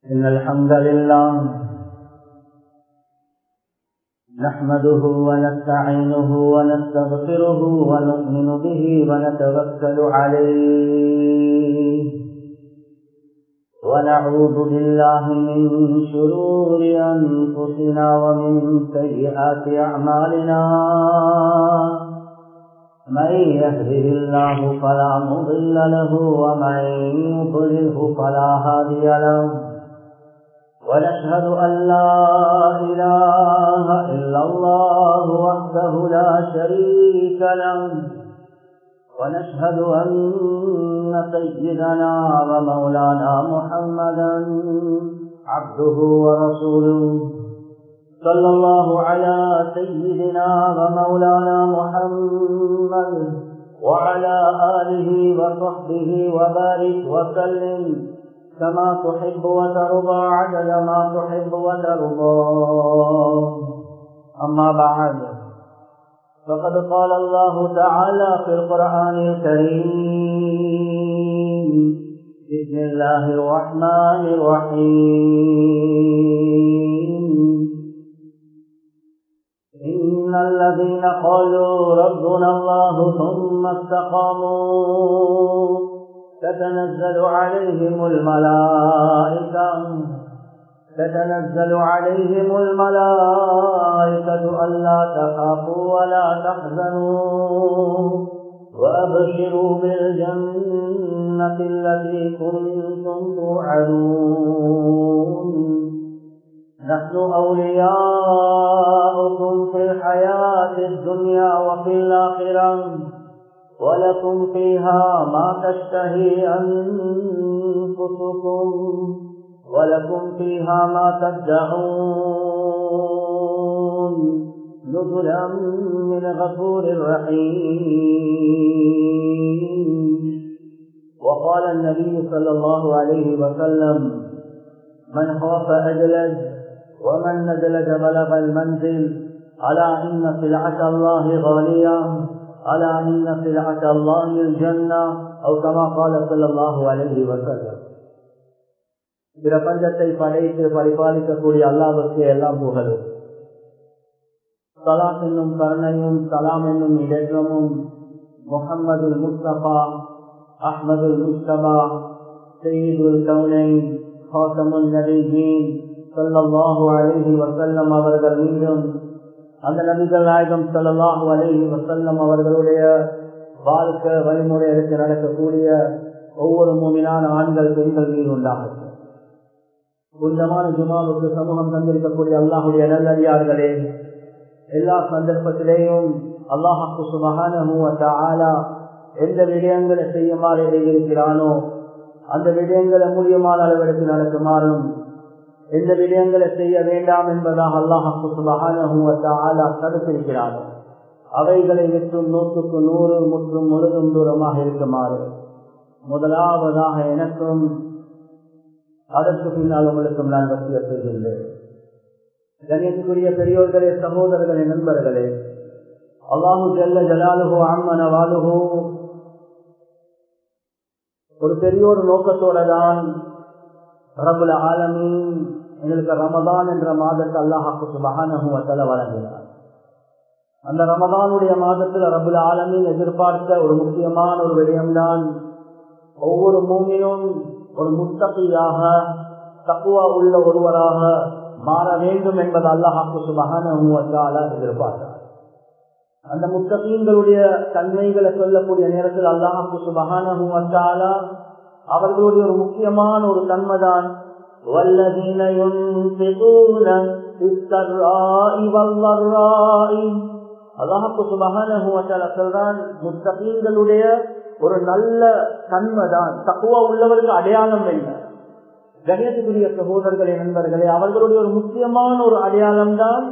إن الحمد لله نحمده ونستعينه ونستغفره ونؤمن به ونتوكل عليه ونعوذ بالله من شرور أنفسنا ومن سيئات أعمالنا من يهده الله فلا مضل له ومن يضلله فلا هادي له ونشهد أن لا إله إلا الله وحده لا شريك له ونشهد أن سيدنا ومولانا محمدا عبده ورسوله صلى الله على سيدنا ومولانا محمد وعلى آله وصحبه وبارك وسلم كما تحب وترضى عدد ما تحب وترضى أما بعد فقد قال الله تعالى في القرآن الكريم بسم الله الرحمن الرحيم إن الذين قالوا ربنا الله ثم استقاموا تتنزل عليهم الملائكة تتنزل عليهم الملائكة ألا تخافوا ولا تحزنوا وأبشروا بالجنة التي كنتم توعدون نحن أولياؤكم في الحياة الدنيا وفي الآخرة ولكم فيها ما تشتهي أنفسكم ولكم فيها ما تدعون نزلا من غفور رحيم وقال النبي صلى الله عليه وسلم من خاف أجلج ومن نزلج بلغ المنزل ألا إن سلعة الله غالية ألا إن سلعة الله الجنة أو كما قال صلى الله عليه وسلم பிரபஞ்சத்தை படைத்து பரிபாலிக்கக்கூடிய அல்லாவுக்கு எல்லாம் புகழும் சலாம் என்னும் கருணையும் சலாம் என்னும் இடற்றமும் முகம்மதுல் முஸ்தபா அஹ்மதுல் முஸ்தபா செய்துல் கவுனை ஹாசமுல் நபிஜீன் சொல்லல்லாஹு அழகி வசல்லம் அவர்கள் மீண்டும் அந்த நபிகள் நாயகம் சொல்லல்லாஹு அழகி வசல்லம் அவர்களுடைய வாழ்க்கை வழிமுறை எடுத்து நடக்கக்கூடிய ஒவ்வொரு மூமினான ஆண்கள் பெண்கள் மீது உண்டாகும் புனிதமான ஜுமாவுக்கு சமூகம் தந்திருக்கக்கூடிய அல்லாஹுடைய நல்லடியார்களே எல்லா சந்தர்ப்பத்திலேயும் அல்லாஹாக்கு சுபகான எந்த விடயங்களை செய்யுமாறு இருக்கிறானோ அந்த விடயங்களை மூலியமான அளவிடத்தில் நடக்குமாறும் எந்த விடயங்களை செய்ய வேண்டாம் என்பதாக அல்லாஹாக்கு சுபகான தடுத்திருக்கிறானோ அவைகளை விற்றும் நூற்றுக்கு நூறு முற்றும் முழுதும் தூரமாக இருக்குமாறு முதலாவதாக எனக்கும் அதற்கு பின்னால் உங்களுக்கும் நான் வசிய செய்கின்றேன் கணியத்துக்குரிய பெரியோர்களே சகோதரர்களே நண்பர்களே அல்லாஹு ஜல்ல ஜலாலுகோ அம்மன வாலுகோ ஒரு பெரிய ஒரு நோக்கத்தோட தான் ரபுல ஆலமீன் எங்களுக்கு ரமதான் என்ற மாதத்தை அல்லாஹாக்கு சுபகான வழங்கினார் அந்த ரமதானுடைய மாதத்தில் ரபுல் ஆலமீன் எதிர்பார்த்த ஒரு முக்கியமான ஒரு விடயம்தான் ஒவ்வொரு மூமினும் ஒரு முத்தகையாக தக்குவா உள்ள ஒருவராக மாற வேண்டும் என்பது அல்லாஹாக்கு சுபகான எதிர்பார்த்தார் அந்த முத்தகீன்களுடைய தன்மைகளை சொல்லக்கூடிய நேரத்தில் அல்லாஹாக்கு சுபகான அவர்களுடைய ஒரு முக்கியமான ஒரு தன்மைதான் والذين ينفقون في السراء والضراء அல்லாஹாக்கு சுபகான சொல்றான் முத்தகீன்களுடைய ஒரு நல்ல தன்மைதான் தக்குவா உள்ளவருக்கு அடையாளம் என்ன கணேசக்குரிய சகோதரர்களே நண்பர்களே அவர்களுடைய ஒரு முக்கியமான ஒரு அடையாளம் தான்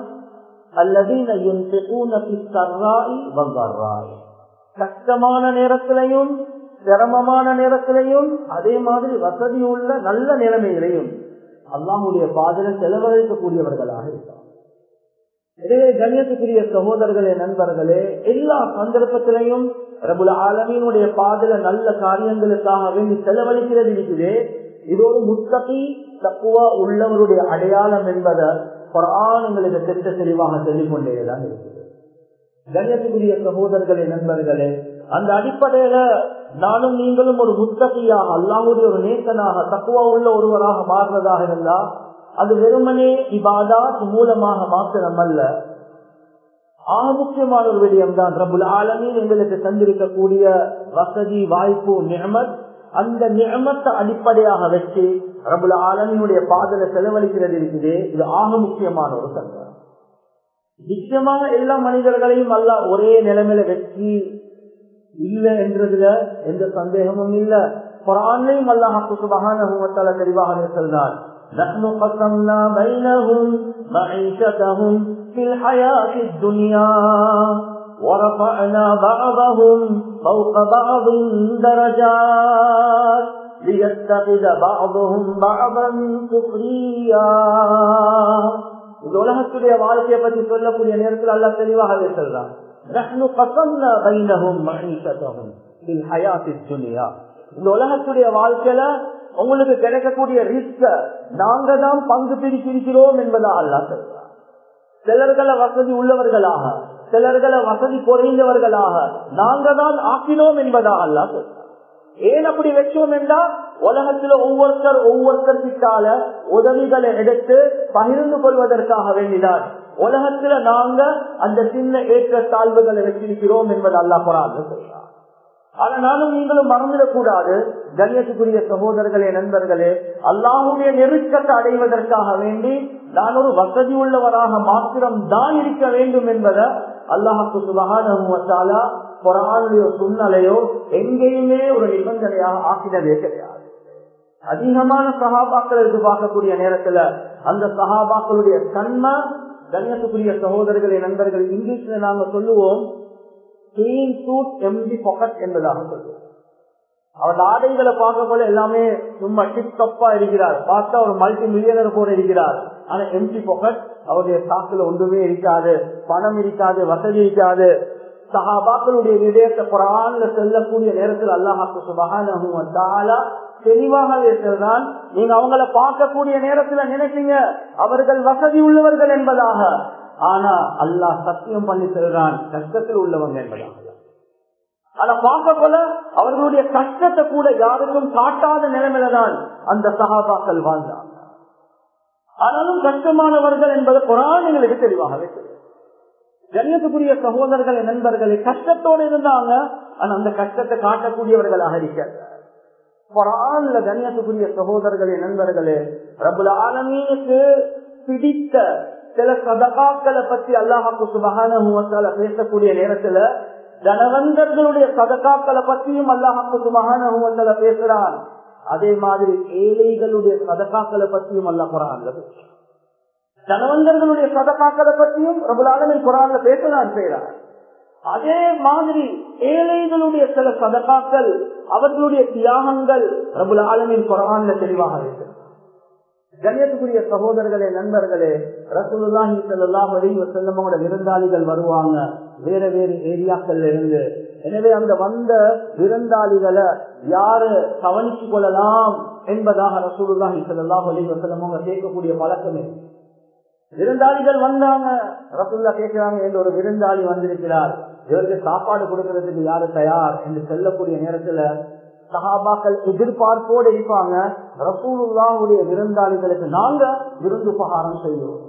கஷ்டமான நேரத்திலையும் சிரமமான நேரத்திலையும் அதே மாதிரி வசதி உள்ள நல்ல நிலைமைகளையும் அல்லாமுடைய பாதலை செலவழிக்கக்கூடியவர்களாக இருக்கார் எனவே கண்ணியத்துக்குரிய சகோதரர்களே நண்பர்களே எல்லா சந்தர்ப்பத்திலையும் ரபுல ஆலமீனுடைய பாதல நல்ல காரியங்களுக்காக வேண்டி செலவழிக்கிறது இருக்குது இது ஒரு முத்தகி தப்புவா உள்ளவருடைய அடையாளம் என்பதை குரான் எங்களுக்கு திட்ட தெளிவாக சொல்லிக் கொண்டேதான் இருக்குது கண்ணியத்துக்குரிய சகோதரர்களே நண்பர்களே அந்த அடிப்படையில நானும் நீங்களும் ஒரு முத்தகையாக அல்லாஹுடைய ஒரு நேசனாக தக்குவா உள்ள ஒருவராக மாறுறதாக இருந்தா அது வெறுமனே இபாதா மூலமாக மாத்திரம் அல்ல ஆக முக்கியமான ஒரு விடயம் தான் ரபுல் ஆலமீன் எங்களுக்கு தந்திருக்கக்கூடிய வசதி வாய்ப்பு நியமத் அந்த நியமத்தை அடிப்படையாக வச்சு ரபுல் ஆலமினுடைய பாதல செலவழிக்கிறது இருக்குது இது ஆக முக்கியமான ஒரு தன்மை நிச்சயமாக எல்லா மனிதர்களையும் அல்ல ஒரே நிலைமையில வெற்றி இல்ல என்றதுல எந்த சந்தேகமும் இல்ல குரான்லையும் அல்லாஹாக்கு சுபகான தெளிவாக சொல்றார் نحن قسمنا بينهم معيشتهم في الحياة الدنيا ورفعنا بعضهم فوق بعض درجات ليتخذ بعضهم بعضا سخريا இந்த உலகத்துடைய வாழ்க்கையை பற்றி சொல்லக்கூடிய நேரத்தில் அல்ல தெளிவாகவே சொல்றான் இந்த உலகத்துடைய வாழ்க்கையில உங்களுக்கு கிடைக்கக்கூடிய ரிஸ்க நாங்க தான் பங்கு பிரிச்சிருக்கிறோம் என்பதா அல்லா சொல்றான் சிலர்களை வசதி உள்ளவர்களாக சிலர்களை வசதி குறைந்தவர்களாக நாங்க தான் ஆக்கினோம் என்பதா அல்லா சொல்றான் ஏன் அப்படி வச்சோம் என்றால் உலகத்துல ஒவ்வொருத்தர் ஒவ்வொருத்தர் கிட்டால உதவிகளை எடுத்து பகிர்ந்து கொள்வதற்காக வேண்டிதான் உலகத்துல நாங்க அந்த சின்ன ஏற்ற தாழ்வுகளை வச்சிருக்கிறோம் என்பது அல்லா குரான் சொல்றான் ஆனா நானும் நீங்களும் மறந்துடக் கூடாது கண்ணியத்துக்குரிய சகோதரர்களே நண்பர்களே அல்லாஹுடைய நெருக்கத்தை அடைவதற்காக வேண்டி நான் ஒரு வசதி உள்ளவராக மாத்திரம் தான் இருக்க வேண்டும் என்பதை அல்லாஹாக்கு சுபகான குரானுடைய சுண்ணலையோ எங்கேயுமே ஒரு நிபந்தனையாக ஆக்கினதே கிடையாது அதிகமான சகாபாக்கள் எதிர்பார்க்கக்கூடிய நேரத்துல அந்த சகாபாக்களுடைய தன்மை கண்ணியத்துக்குரிய சகோதரர்களே நண்பர்கள் இங்கிலீஷ்ல நாங்க சொல்லுவோம் கிளீன் சூட் எம்டி பாக்கெட் என்பதாக சொல்லுவோம் அவர் ஆடைகளை பார்க்க போல எல்லாமே சும்மா டிப் டப்பா இருக்கிறார் பார்த்தா ஒரு மல்டி மில்லியனர் போல இருக்கிறார் ஆனா எம்டி பாக்கெட் அவருடைய சாக்குல ஒன்றுமே இருக்காது பணம் இருக்காது வசதி இருக்காது சகாபாக்களுடைய விடயத்தை குரான்ல செல்லக்கூடிய நேரத்தில் அல்லாஹாக்கு சுபகான தெளிவாகவே சொல்றான் நீங்க அவங்கள பார்க்கக்கூடிய நேரத்துல நினைச்சீங்க அவர்கள் வசதி உள்ளவர்கள் என்பதாக ஆனா அல்லாஹ் சத்தியம் பண்ணி சொல்றான் கஷ்டத்தில் உள்ளவங்க என்பதாக ஆனா பார்க்க போல அவர்களுடைய கஷ்டத்தை கூட யாருக்கும் காட்டாத நிலைமையில தான் அந்த சகாபாக்கள் வாழ்ந்தாங்க ஆனாலும் கஷ்டமானவர்கள் என்பது குரான் எங்களுக்கு தெளிவாகவே தெரியும் கண்ணியத்துக்குரிய சகோதரர்கள் நண்பர்களே கஷ்டத்தோடு இருந்தாங்க ஆனா அந்த கஷ்டத்தை காட்டக்கூடியவர்களாக இருக்கிறார் குரான்ல கண்ணியத்துக்குரிய சகோதரர்களே நண்பர்களே ரபுல் ஆலமீனுக்கு பிடித்த சில சதகாக்களை பற்றி அல்லாஹாக்கு சுபகான பேசக்கூடிய நேரத்துல தனவந்தர்களுடைய சதகாக்களை பற்றியும் அல்லாஹாக்கு சுபகான பேசுறான் அதே மாதிரி ஏழைகளுடைய சதகாக்களை பற்றியும் அல்லா குரான்ல பேசுறான் தனவந்தர்களுடைய சதகாக்களை பற்றியும் ரபுலாலமை குரான்ல பேசலாம் செய்யறார் அதே மாதிரி ஏழைகளுடைய சில சதகாக்கள் அவர்களுடைய தியாகங்கள் ரபுல் ஆலமின் குரான்ல தெளிவாக இருக்கிறது கண்ணியத்துக்குரிய சகோதரர்களே நண்பர்களே ரசூலுல்லாஹி ஸல்லல்லாஹு அலைஹி வஸல்லமோட விருந்தாளிகள் வருவாங்க வேற வேறு ஏரியாக்கள்ல இருந்து எனவே அந்த வந்த விருந்தாளிகளை யாரு கவனிச்சு கொள்ளலாம் என்பதாக ரசூலுல்லாஹி ஸல்லல்லாஹு அலைஹி வஸல்லம் அவங்க கேட்கக்கூடிய பழக்கமே விருந்தாளிகள் வந்தாங்க ரசூல்லா கேட்கிறாங்க என்று ஒரு விருந்தாளி வந்திருக்கிறார் இவருக்கு சாப்பாடு கொடுக்கறதுக்கு யாரு தயார் என்று சொல்லக்கூடிய நேரத்துல சகாபாக்கள் எதிர்பார்ப்போடு இருப்பாங்க ரசூலுல்லாவுடைய விருந்தாளிகளுக்கு நாங்க விருந்துபகாரம் செய்வோம்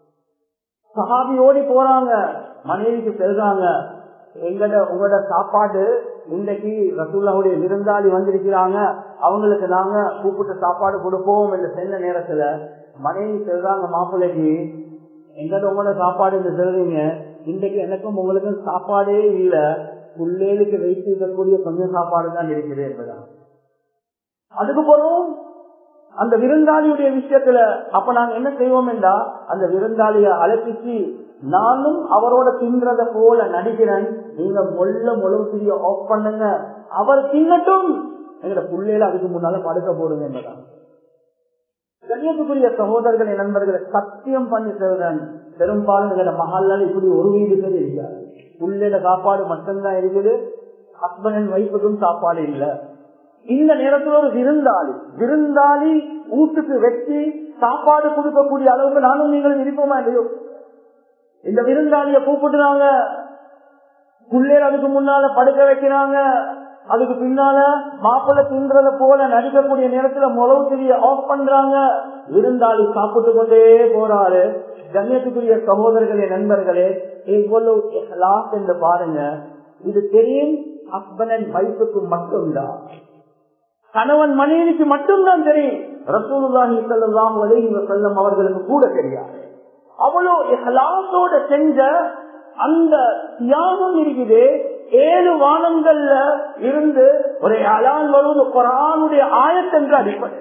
சகாபி ஓடி போறாங்க மனைவிக்கு செல்றாங்க எங்கட உங்களோட சாப்பாடு இன்றைக்கு ரசூல்லாவுடைய விருந்தாளி வந்திருக்கிறாங்க அவங்களுக்கு நாங்க கூப்பிட்டு சாப்பாடு கொடுப்போம் என்று சென்ற நேரத்துல மனைவி செல்றாங்க மாப்பிள்ளைக்கு எங்கட உங்களோட சாப்பாடு என்று சொல்றீங்க இன்றைக்கு எனக்கும் உங்களுக்கும் சாப்பாடே இல்ல புள்ளேலுக்கு வைத்து இருக்கக்கூடிய கொஞ்சம் சாப்பாடு தான் இருக்குது என்பதான் அதுக்கு போறோம் அந்த விருந்தாளியுடைய விஷயத்துல அப்ப நாங்க என்ன செய்வோம் என்றா அந்த விருந்தாளிய அழைச்சிச்சு நானும் அவரோட தின்றத போல நடிக்கிறேன் நீங்க மொல்ல மொழவு பிரிய ஆஃப் பண்ணுங்க அவர் தின்னட்டும் எங்கட புள்ளையில அதுக்கு முன்னால படுக்க போடுங்க என்பதான் கண்ணியத்துக்குரிய சகோதரர்களை நண்பர்களை சத்தியம் பண்ணி சொல்றேன் பெரும்பாலும் எங்கட மகாலால் இப்படி ஒரு வீடு பேர் இருக்காது புள்ளையில சாப்பாடு மட்டும்தான் இருக்குது ஹஸ்பண்ட் அண்ட் ஒய்ஃபுக்கும் சாப்பாடு இல்ல இந்த நேரத்தில் ஒரு விருந்தாளி விருந்தாளி வீட்டுக்கு வச்சு சாப்பாடு கொடுக்கக்கூடிய அளவுக்கு நானும் நீங்களும் இருப்போமா இல்லையோ இந்த விருந்தாளிய கூப்பிட்டுறாங்க பிள்ளைகள் அதுக்கு முன்னால படுக்க வைக்கிறாங்க அதுக்கு பின்னால மாப்பிள்ளை தின்றத போல நடிக்கக்கூடிய நேரத்துல முளவு திரிய ஆஃப் பண்றாங்க விருந்தாளி சாப்பிட்டு கொண்டே போறாரு கண்ணியத்துக்குரிய சகோதரர்களே நண்பர்களே இவ்வளவு லாஸ் என்று பாருங்க இது தெரியும் ஹஸ்பண்ட் அண்ட் வைஃபுக்கு மட்டும்தான் கணவன் மனைவிக்கு மட்டும்தான் தெரியும் ரசூலுல்லாஹி ஸல்லல்லாஹு அலைஹி வஸல்லம் அவர்களுக்கு கூட தெரியாது அவ்வளவு இஹ்லாஸோட செஞ்ச அந்த தியாகம் இருக்குது ஏழு வானங்கள்ல இருந்து ஒரு அலான் வருவது குரானுடைய ஆயத்தென்று அடிப்படை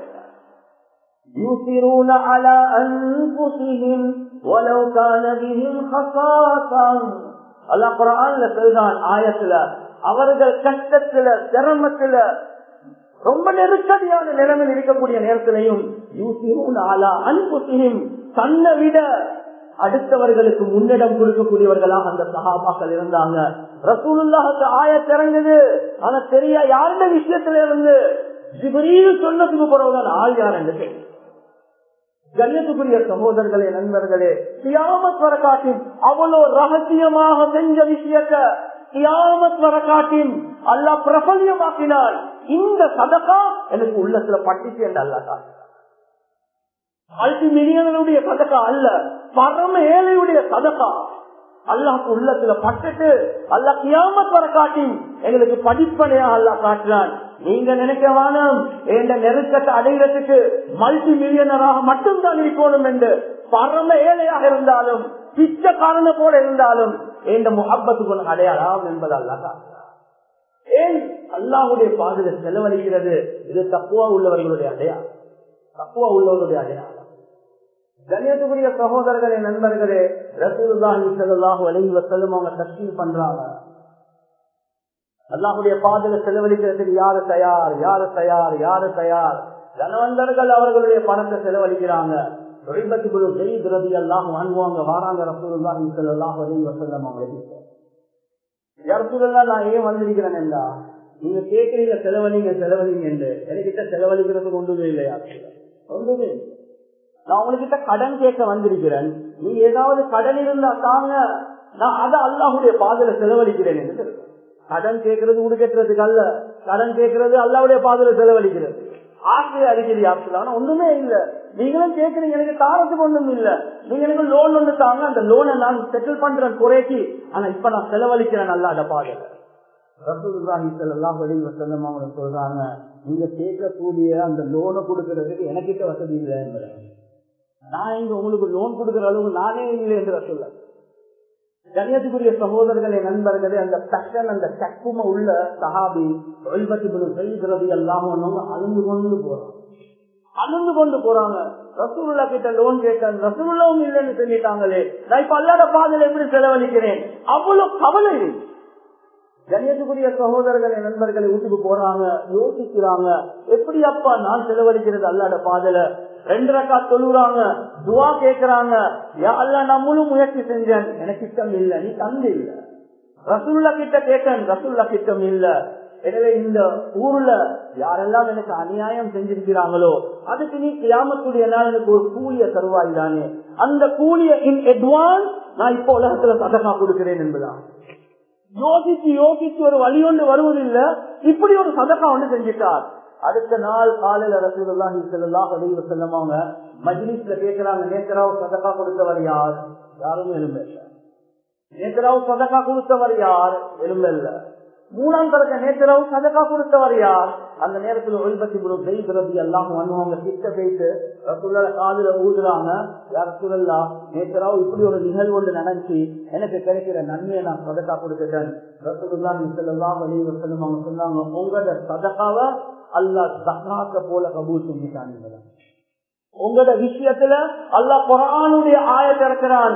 يُثِرُونَ على أنفسهم ولو كان بهم خصاصة அல்லாஹ் குரான்ல சொல்றான் ஆயத்துல அவர்கள் கஷ்டத்துல சிரமத்துல ரொம்ப நெருக்கடியான நிலைமையில் இருக்கக்கூடிய நேரத்திலையும் அன்புசியும் தன்னை விட அடுத்தவர்களுக்கு முன்னிடம் கொடுக்கக்கூடியவர்களாக அந்த சகாபாக்கள் இருந்தாங்க ரசூலுல்லாஹுக்கு ஆய திறங்குது ஆனா தெரிய யாருடைய விஷயத்துல இருந்து ஜிபரீல் சொன்னதுக்கு பிறகுதான் ஆள் யார் என்று தெரியும் கண்ணியத்துக்குரிய சகோதரர்களே நண்பர்களே கியாமத் வர காட்டி அவ்வளவு ரகசியமாக செஞ்ச விஷயத்த கியாமத் வர காட்டின் அல்லா பிரபல்யமாக்கினால் இந்த சதக்கா எனக்கு உள்ளத்துல பட்டுச்சு என்று அல்லா காட்டு மல்டி மில்லியனுடைய சதக்கா அல்ல பரம ஏழையுடைய சதக்கா அல்லாஹ் உள்ளத்துல பட்டுட்டு அல்லா கியாமத் வர காட்டி எங்களுக்கு படிப்பனையா அல்லா காட்டுறான் நீங்க நினைக்க வேணும் என்ற நெருக்கத்தை அடைகிறதுக்கு மல்டி மில்லியனராக மட்டும்தான் இருக்கணும் என்று பரம ஏழையாக இருந்தாலும் பிச்சைக்காரன போல இருந்தாலும் என்ற முகப்பத்துக்கு அடையாளம் என்பது அல்லா ஏன் அல்லாஹுடைய பாதையில செலவழிக்கிறது இது தப்புவா உள்ளவர்களுடைய அடையாளம் தப்புவா உள்ளவர்களுடைய அடையாளம் கண்ணியத்துக்குரிய சகோதரர்களே நண்பர்களே ரசூலுல்லாஹி ஸல்லல்லாஹு அலைஹி வஸல்லம் அவங்க தஸ்மீர் பண்றாங்க அல்லாஹுடைய பாதையில செலவழிக்கிறதுக்கு யாரு தயார் யாரு தயார் யாரு தயார் தனவந்தர்கள் அவர்களுடைய பணத்தை செலவழிக்கிறாங்க எல்லாம் வாங்குவாங்க வாராங்க ரசூலுல்லாஹி ஸல்லல்லாஹு அலைஹி வஸல்லம் அவங்க யாருக்குள்ளா நான் ஏன் வந்திருக்கிறேன் என்றா நீங்க கேட்கறீங்க செலவழிங்க செலவழிங்க என்று எனக்கிட்ட செலவழிக்கிறதுக்கு ஒன்றுமே இல்லையா ஒன்றுமே நான் உங்ககிட்ட கடன் கேட்க வந்திருக்கிறேன் நீங்க ஏதாவது கடன் இருந்தா தாங்க நான் அதை அல்லாஹுடைய பாதையில செலவழிக்கிறேன் என்று கடன் கேட்கறது உடுக்கட்டுறதுக்கு அல்ல கடன் கேட்கறது அல்லாவுடைய பாதையில செலவழிக்கிறது ஆசையை அடிக்கடி ஆப்ஷன் ஒண்ணுமே இல்ல நீங்களும் கேட்கறீங்க எனக்கு தாரத்துக்கு ஒண்ணும் இல்ல நீங்க எனக்கு லோன் ஒண்ணு தாங்க அந்த லோனை நான் செட்டில் பண்றேன் குறைக்கு ஆனா இப்ப நான் செலவழிக்கிறேன் நல்லா அந்த பாதையில சொல்றாங்க நீங்க கேட்கக்கூடிய அந்த லோனை கொடுக்கறதுக்கு எனக்கிட்ட வசதி இல்லை என்பதை நான் இங்க உங்களுக்கு லோன் கொடுக்கிற அளவுக்கு நானே இல்லை என்று சொல்ல கண்ணியத்துக்குரிய சகோதரர்களே நண்பர்களே அந்த பேஷன் அந்த கக்கும உள்ள சஹாபி செய்கிறது எல்லாம் அழுந்து கொண்டு போறாங்க அழுந்து கொண்டு போறாங்க ரசூல்லா கிட்ட லோன் கேட்டேன் ரசூல்லாவும் இல்லைன்னு சொல்லிட்டாங்களே நான் இப்ப அல்லாத பாதையில எப்படி செலவழிக்கிறேன் அவ்வளவு கவலை கண்ணியத்துக்குரிய சகோதரர்களை நண்பர்களை வீட்டுக்கு போறாங்க யோசிக்கிறாங்க எப்படி அப்பா நான் செலவழிக்கிறது அல்லாட பாதையில ரெண்டு ரக்கா தொழுறாங்க துவா கேக்குறாங்க அல்ல நான் முழு முயற்சி செஞ்சேன் எனக்கு இஷ்டம் இல்ல நீ தந்து இல்ல ரசுல்லா கிட்ட கேட்டேன் ரசுல்லா கிட்டம் இல்ல எனவே இந்த ஊர்ல யாரெல்லாம் எனக்கு அநியாயம் செஞ்சிருக்கிறாங்களோ அதுக்கு நீ கியாமத்துடைய நாள் எனக்கு ஒரு கூலிய தருவாய் தானே அந்த கூலிய இன் அட்வான்ஸ் நான் இப்போ உலகத்துல சதகா கொடுக்கிறேன் என்பதான் யோசிச்சு யோசிச்சு ஒரு வழி ஒன்று வருவதில்லை இப்படி ஒரு சதக்கா ஒன்று செஞ்சிட்டார் அடுத்த நாள் காலையில ரசூலுல்லாஹி ஸல்லல்லாஹு அலைஹி வஸல்லம் அவங்க மஜ்லிஸ்ல கேக்குறாங்க நேத்ராவ் சதகா கொடுத்தவர் யார் யாரும் எலும்பு இல்ல நேத்ராவ் சதகா கொடுத்தவர் யார் எலும்பு இல்ல மூணாம் தரக்க நேத்ராவ் சதகா கொடுத்தவர் யார் அந்த நேரத்துல ஒழிபத்தி குரு ஜெயிக்கிறது எல்லாம் பண்ணுவாங்க கிட்ட போயிட்டு ரசூல்லா காதுல ஊதுறாங்க யார் ரசூல்லா நேத்ராவ் இப்படி ஒரு நிகழ்வு ஒன்று நடந்துச்சு எனக்கு கிடைக்கிற நன்மையை நான் சதக்கா கொடுத்துட்டேன் ரசூல்லா ஸல்லல்லாஹு அலைஹி வஸல்லம் அவங்க சொன்னாங்க உங்களோட சதகாவை அல்லா தக்காத்த போல கபூல் செஞ்சுட்டாங்க உங்களோட விஷயத்துல அல்லா குரானுடைய ஆயத்தை இருக்கிறான்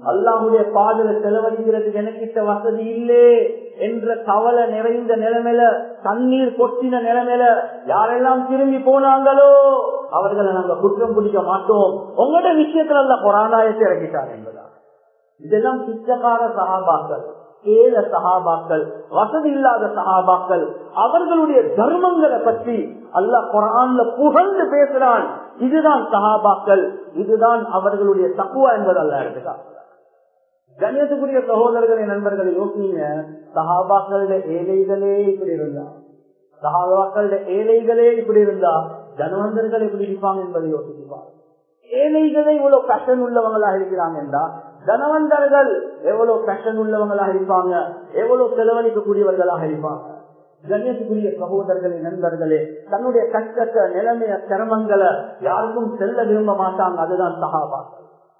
அல்லாஹுடைய பாதல செலவழிக்கிறதுக்கு எனக்கிட்ட வசதி இல்லே என்ற கவலை நிறைந்த நிலைமையில தண்ணீர் கொட்டின நிலைமையில யாரெல்லாம் திரும்பி போனாங்களோ அவர்களை நாங்க குற்றம் பிடிக்க மாட்டோம் உங்களோட விஷயத்துல அல்ல புராணாயத்தை இறக்கிட்டார் என்பதா இதெல்லாம் பிச்சைக்கார சகாபாக்கள் ஏழ சகாபாக்கள் வசதி இல்லாத சகாபாக்கள் அவர்களுடைய தர்மங்களை பற்றி அல்லாஹ் குரான்ல புகழ்ந்து பேசுறான் இதுதான் சகாபாக்கள் இதுதான் அவர்களுடைய தக்குவா என்பது அல்ல எடுத்துக்காங்க கண்ணியத்துக்குரிய சகோதரர்களை நண்பர்களை யோசிங்க சகாபாக்கள ஏழைகளே இப்படி இருந்தா சகாபாக்கள ஏழைகளே இப்படி இருந்தா தனவந்தர்கள் எப்படி இருப்பாங்க என்பதை யோசிப்பாங்க ஏழைகளே இவ்வளவு கஷ்டம் உள்ளவங்களா இருக்கிறாங்க என்றா தனவந்தர்கள் எவ்வளவு கஷ்டம் உள்ளவங்களாக இருப்பாங்க எவ்வளவு செலவழிக்கக்கூடியவர்களாக இருப்பாங்க கண்ணியத்துக்குரிய சகோதரர்களே நண்பர்களே தன்னுடைய கஷ்டத்தை நிலைமைய சிரமங்களை யாருக்கும் செல்ல விரும்ப மாட்டாங்க அதுதான் சகாபாக்கள்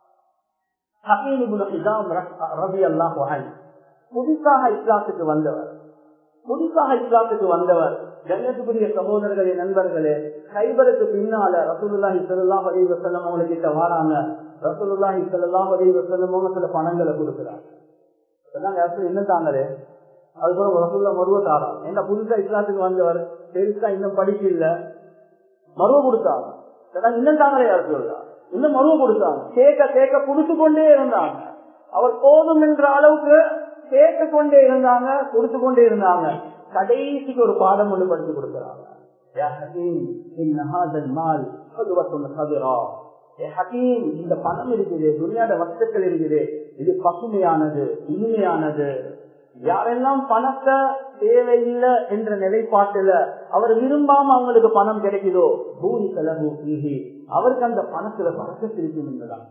புதுசாக இஸ்லாத்துக்கு வந்தவர் புதுசாக இஸ்லாத்துக்கு வந்தவர் கண்ணியத்துக்குரிய சகோதரர்களே நண்பர்களே கைபருக்கு பின்னால ரசூலுல்லாஹி ஸல்லல்லாஹு அலைஹி வஸல்லம் அவங்க கிட்ட வராங்க ரசூலுல்லாஹி ஸல்லல்லாஹு அலைஹி வஸல்லம் அவங்க சில பணங்களை கொடுக்குறாங்க என்ன தாங்களே அதுக்கப்புறம் ரசூல்லா மருவ தாராம் என்ன புதுசா இஸ்லாத்துக்கு வந்தவர் பெருசா இன்னும் படிக்கல மருவ கொடுத்தாங்க இன்னும் தாங்களே ரசூல்லா இன்னும் மருவ கொடுத்தாங்க கேட்க கேட்க குடிச்சு கொண்டே இருந்தாங்க அவர் போதும் என்ற அளவுக்கு கேட்க கொண்டே இருந்தாங்க கொடுத்து கொண்டே இருந்தாங்க கடைசிக்கு ஒரு பாடம் ஒன்று படிச்சு கொடுக்கிறாங்க இந்த பணம் இருக்குது துணியாட வஸ்துக்கள் இருக்குது இது பசுமையானது இனிமையானது யாரெல்லாம் பணத்தை தேவையில்லை என்ற நிலைப்பாட்டுல அவர் விரும்பாம அவங்களுக்கு பணம் கிடைக்குதோ பூரி செலவு அவருக்கு அந்த பணத்துல பறக்கத்து இருக்கும் என்பதான்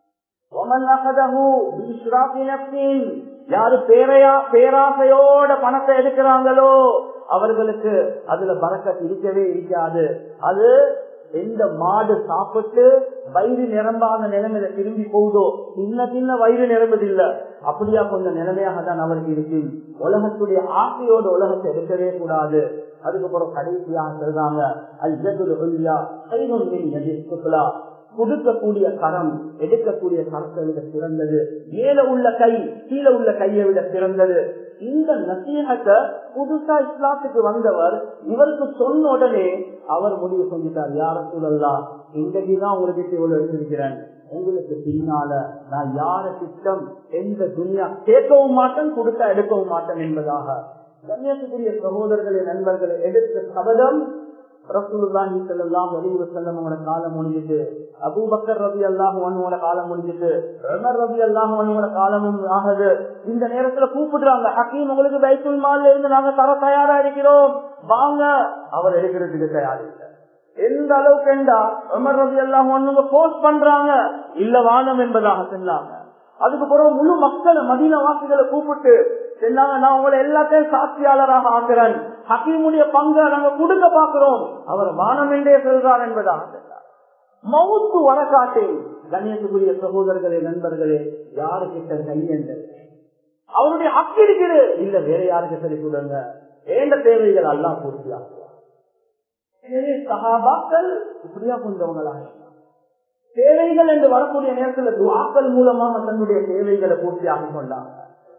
யாரு பேரையா பேராசையோட பணத்தை எடுக்கிறாங்களோ அவர்களுக்கு அதுல பறக்கத்து இருக்கவே இருக்காது அது எந்த மாடு சாப்பிட்டு வயிறு நிரம்பாத நிலைமையில திரும்பி போகுதோ சின்ன சின்ன வயிறு நிரம்புதில்ல அப்படியா கொஞ்சம் நிலைமையாக தான் அவருக்கு இருக்கு உலகத்துடைய ஆசையோட உலகத்தை எடுக்கவே கூடாது அதுக்கப்புறம் கடைசியாக சொல்றாங்க கொடுக்கக்கூடிய கரம் எடுக்கக்கூடிய கரத்தை விட சிறந்தது மேல உள்ள கை கீழே உள்ள கையை விட சிறந்தது இந்த நசீகத்தை புதுசா இஸ்லாத்துக்கு வந்தவர் இவருக்கு சொன்ன உடனே அவர் முடிவு செஞ்சுட்டார் யார சூழல்லாம் இன்றைக்குதான் உங்களுக்கு இவ்வளவு எடுத்திருக்கிறேன் உங்களுக்கு பின்னால நான் யார திட்டம் எந்த துணியா கேட்கவும் மாட்டேன் கொடுத்தா எடுக்கவும் மாட்டேன் என்பதாக கண்ணியத்துக்குரிய சகோதரர்களே நண்பர்களை எடுத்த சபதம் ரசூலுல்லாஹி ஸல்லல்லாஹு அலைஹி வஸல்லம் அவங்களோட காலம் முடிஞ்சிட்டு அபூபக்கர் ரபி அல்லாஹு அன்ஹுவோட காலம் முடிஞ்சிட்டு உமர் ரபி அல்லாஹு அன்ஹுவோட காலமும் ஆகுது இந்த நேரத்துல கூப்பிடுறாங்க ஹக்கீம் உங்களுக்கு பைத்துல் மால்ல இருந்து நாங்க தர தயாரா இருக்கிறோம் வாங்க அவர் எடுக்கிறதுக்கு தயார் இல்லை எந்த அளவுக்கு என்றா உமர் ரபி அல்லாஹு அன்ஹுங்க போஸ்ட் பண்றாங்க இல்ல வானம் என்பதாக சொன்னாங்க அதுக்கு பிறகு முழு மக்களை மதீன வாசிகளை கூப்பிட்டு சொன்னாங்க நான் உங்களை எல்லாத்தையும் சாட்சியாளராக ஆக்குறேன் ஹக்கீமுடைய பங்கை நாங்க கொடுக்க பாக்குறோம் அவர் வானம் என்றே சொல்றார் என்பதாக சொன்னார் மவுத்து வரக்காட்டே கண்ணியத்துக்குரிய சகோதரர்களே நண்பர்களே யாருக்கிட்ட கையென்ற அவருடைய ஹக்கு இருக்குது இல்ல வேற யாருக்கு சரி கொடுங்க ஏண்ட தேவைகள் எல்லாம் பூர்த்தியாகுவார் எனவே சகாபாக்கள் இப்படியா கொஞ்சவங்களாக தேவைகள் என்று வரக்கூடிய நேரத்தில் துவாக்கள் மூலமாக தன்னுடைய தேவைகளை பூர்த்தியாகி கொண்டாங்க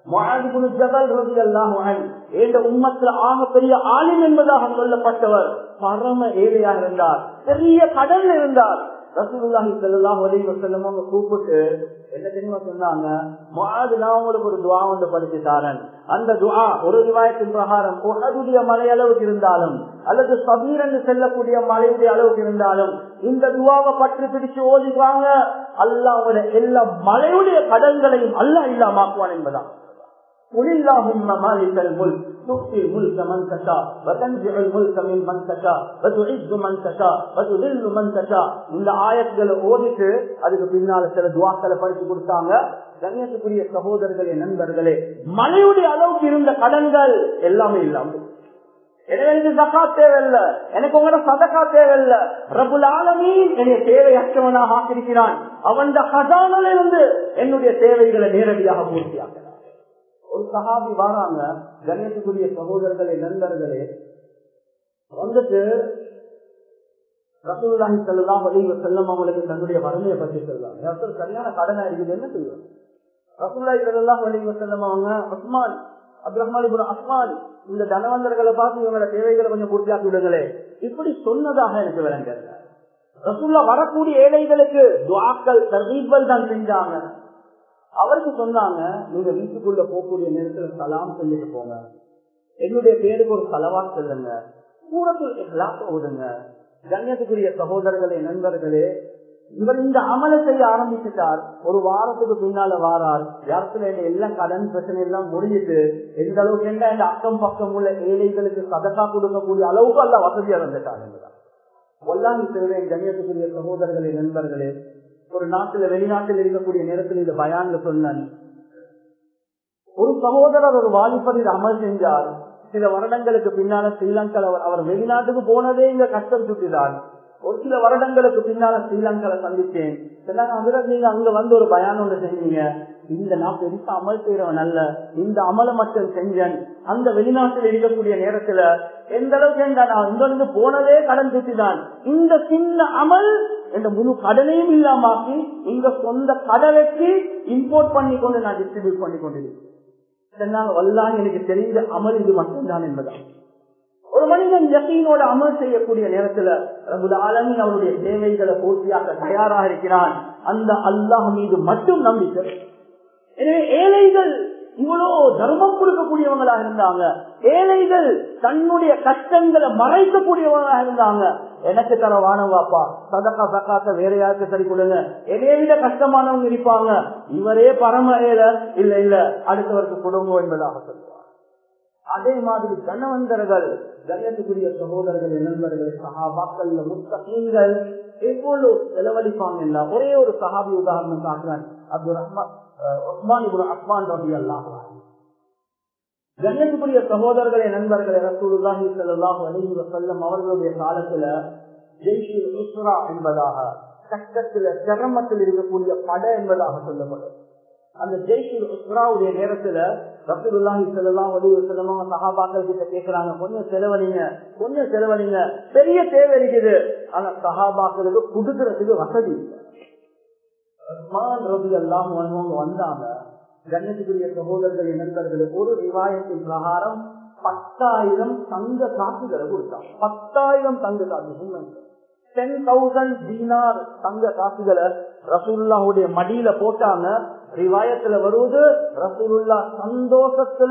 உம்மத்துல ஆக பெரிய ஆளும் என்பதாக சொல்லப்பட்டவர் பரம ஏழையாக இருந்தார் பெரிய கடல் இருந்தார் ரசூலுல்லாஹி ஸல்லல்லாஹு அலைஹி வஸல்லம் அவங்க கூப்பிட்டு என்ன தெரியுமா சொன்னாங்க முஆது நான் உங்களுக்கு ஒரு துஆ ஒன்று படிச்சு தாரேன் அந்த துஆ ஒரு ரிவாயத்தின் பிரகாரம் உஹதுடைய மலை அளவுக்கு இருந்தாலும் அல்லது சபீர் என்று செல்லக்கூடிய மலையுடைய அளவுக்கு இருந்தாலும் இந்த துவாவை பற்றி பிடிச்சு ஓதிவாங்க அல்லாஹ்வுடைய எல்லா மலையுடைய கடல்களையும் அல்லாஹ் இல்லாமாக்குவான் என்பதான் قل اللهم مالك الملك تؤتي الملك من تشاء وتنزع الملك من من تشاء وتعز من تشاء وتذل من تشاء இந்த ஆயத்துகளை ஓதிட்டு அதுக்கு பின்னால சில துவாக்களை படிச்சு கொடுத்தாங்க கண்ணியத்துக்குரிய சகோதரர்களே நண்பர்களே மலையுடைய அளவுக்கு இருந்த கடன்கள் எல்லாமே இல்லாம எனவே எனக்கு சக்கா தேவையில்ல எனக்கு உங்களோட சதக்கா தேவையில்ல ரபுல் ஆலமீன் என்னுடைய தேவையற்றவனாக ஆக்கியிருக்கிறான் அவன் இருந்து என்னுடைய தேவைகளை நேரடியாக பூர்த்தியாக்கிறான் ஒரு சகாபி வாராங்க கணேசக்குரிய சகோதரர்களே நண்பர்களே வந்துட்டு ரசூல்லாஹி செல்லாம் வலிவு செல்லம் அவங்களுக்கு தன்னுடைய வறுமையை பற்றி சொல்லலாம் சரியான கடனா இருக்குது என்ன செய்யும் ரசூல்லாய் ஸல்லல்லாஹு அலைஹி வஸல்லம் அவங்க உஸ்மான் அப்துல் ரஹ்மான் இப்னு அஸ்மான் இந்த தனவந்தர்களை பார்த்து இவங்களோட தேவைகளை கொஞ்சம் பூர்த்தியாக்கி விடுங்களே இப்படி சொன்னதாக எனக்கு விளங்குறது ரசூல்லா வரக்கூடிய ஏழைகளுக்கு துவாக்கள் தர்வீபல் தான் செஞ்சாங்க அவருக்கு சொன்னாங்க நீங்க வீட்டுக்குள்ள போகக்கூடிய நேரத்துல சலாம் சொல்லிட்டு போங்க என்னுடைய பேருக்கு ஒரு சலவா சொல்லுங்க சூரத்துல் இஹ்லாஸ் ஓடுங்க கண்ணியத்துக்குரிய சகோதரர்களே நண்பர்களே இவர் இந்த அமலை செய்ய ஆரம்பிச்சுட்டார் ஒரு வாரத்துக்கு பின்னால வாரார் யாரத்துல எல்லாம் கடன் பிரச்சனை எல்லாம் முடிஞ்சிட்டு எந்த அளவுக்கு என்ன இந்த அக்கம் பக்கம் உள்ள ஏழைகளுக்கு சதக்கா கொடுக்கக்கூடிய அளவுக்கு அல்ல வசதியா வந்துட்டாங்க ஒல்லாமி செல்வேன் கண்ணியத்துக்குரிய சகோதரர்களே நண்பர்களே ஒரு நாட்டுல வெளிநாட்டில் இருக்கக்கூடிய நேரத்தில் இந்த பயான்ல சொன்னேன் ஒரு சகோதரர் ஒரு வாலிபர் இது அமல் செஞ்சார் சில வருடங்களுக்கு பின்னால ஸ்ரீலங்கால அவர் வெளிநாட்டுக்கு போனதே இங்க கஷ்டம் சுட்டிதான் ஒரு சில வருடங்களுக்கு பின்னால ஸ்ரீலங்கால சந்திச்சேன் அதில் நீங்க அங்க வந்து ஒரு பயானம் ஒன்று செஞ்சீங்க இந்த நான் பெருசா அமல் செய்யறவன் அல்ல இந்த அமலை மட்டும் செஞ்சேன் அந்த வெளிநாட்டில் இருக்கக்கூடிய நேரத்துல எந்த அளவுக்கு என்றா நான் இங்க இருந்து போனதே கடன் சுட்டிதான் இந்த சின்ன அமல் என்ற முழு கடனையும் இல்லாமாக்கி இங்க சொந்த கடை வச்சு இம்போர்ட் பண்ணி கொண்டு நான் டிஸ்ட்ரிபியூட் பண்ணி கொண்டிருக்கேன் வல்லான் எனக்கு தெரிந்த அமல் இது மட்டும்தான் என்பதான் ஒரு மனிதன் யசீனோட அமல் செய்யக்கூடிய நேரத்துல ரபுல் ஆலமின் அவருடைய தேவைகளை பூர்த்தியாக தயாராக இருக்கிறான் அந்த அல்லாஹ் மீது மட்டும் நம்பிக்கை எனவே ஏழைகள் இவ்வளவு தர்மம் கொடுக்கக்கூடியவங்களாக இருந்தாங்க ஏழைகள் தன்னுடைய கஷ்டங்களை மறைக்கக்கூடியவங்களாக இருந்தாங்க எனக்கு தர வானவாப்பா சதக்கா சக்காத்த வேற யாருக்கு சரி கொடுங்க என்னைய விட கஷ்டமானவங்க இருப்பாங்க இவரே பரம ஏழை இல்ல இல்ல அடுத்தவருக்கு கொடுங்க என்பதாக சொல்லுவார் அதே மாதிரி கணவந்தர்கள் கண்ணியத்துக்குரிய சகோதரர்கள் நண்பர்கள் சகாபாக்கள் முத்தகீங்கள் எவ்வளவு செலவழிப்பாங்க ஒரே ஒரு சஹாபி உதாரணம் காட்டுறேன் அப்துல் ரஹ்மான் உஸ்மான் இபுல் அஸ்மான் ரபி அல்லாஹ் கண்ணியத்துக்குரிய சகோதரர்களே நண்பர்களே ரசூலுல்லாஹி ஸல்லல்லாஹு அலைஹி வஸல்லம் அவர்களுடைய காலத்துல ஜெய்ஷுல் உஸ்ரா என்பதாக கஷ்டத்துல சிரமத்தில் இருக்கக்கூடிய பட என்பதாக சொல்லப்படும் அந்த ஜெய்ஷுல் உஸ்ராவுடைய நேரத்துல ரசூலுல்லாஹி ஸல்லல்லாஹு அலைஹி வஸல்லம் சஹாபாக்கள் கிட்ட கேக்குறாங்க கொஞ்சம் செலவழிங்க கொஞ்சம் செலவழிங்க பெரிய தேவை இருக்குது ஆனா சஹாபாக்களுக்கு கொடுக்கறதுக்கு வசதி இல்லை ரபி எல்லாம் வந்தாங்க கண்ணியத்துக்குரிய சகோதரர்கள் நண்பர்கள் ஒரு விவாயத்தின் பிரகாரம் பத்தாயிரம் தங்க காசுகளை கொடுத்தாங்க பத்தாயிரம் தங்க காசு டென் தௌசண்ட் தீனார் தங்க காசுகளை ரசூல்லாவுடைய மடியில போட்டாங்க ரிவாயத்துல வருவது ரசூலுல்லா சந்தோஷத்துல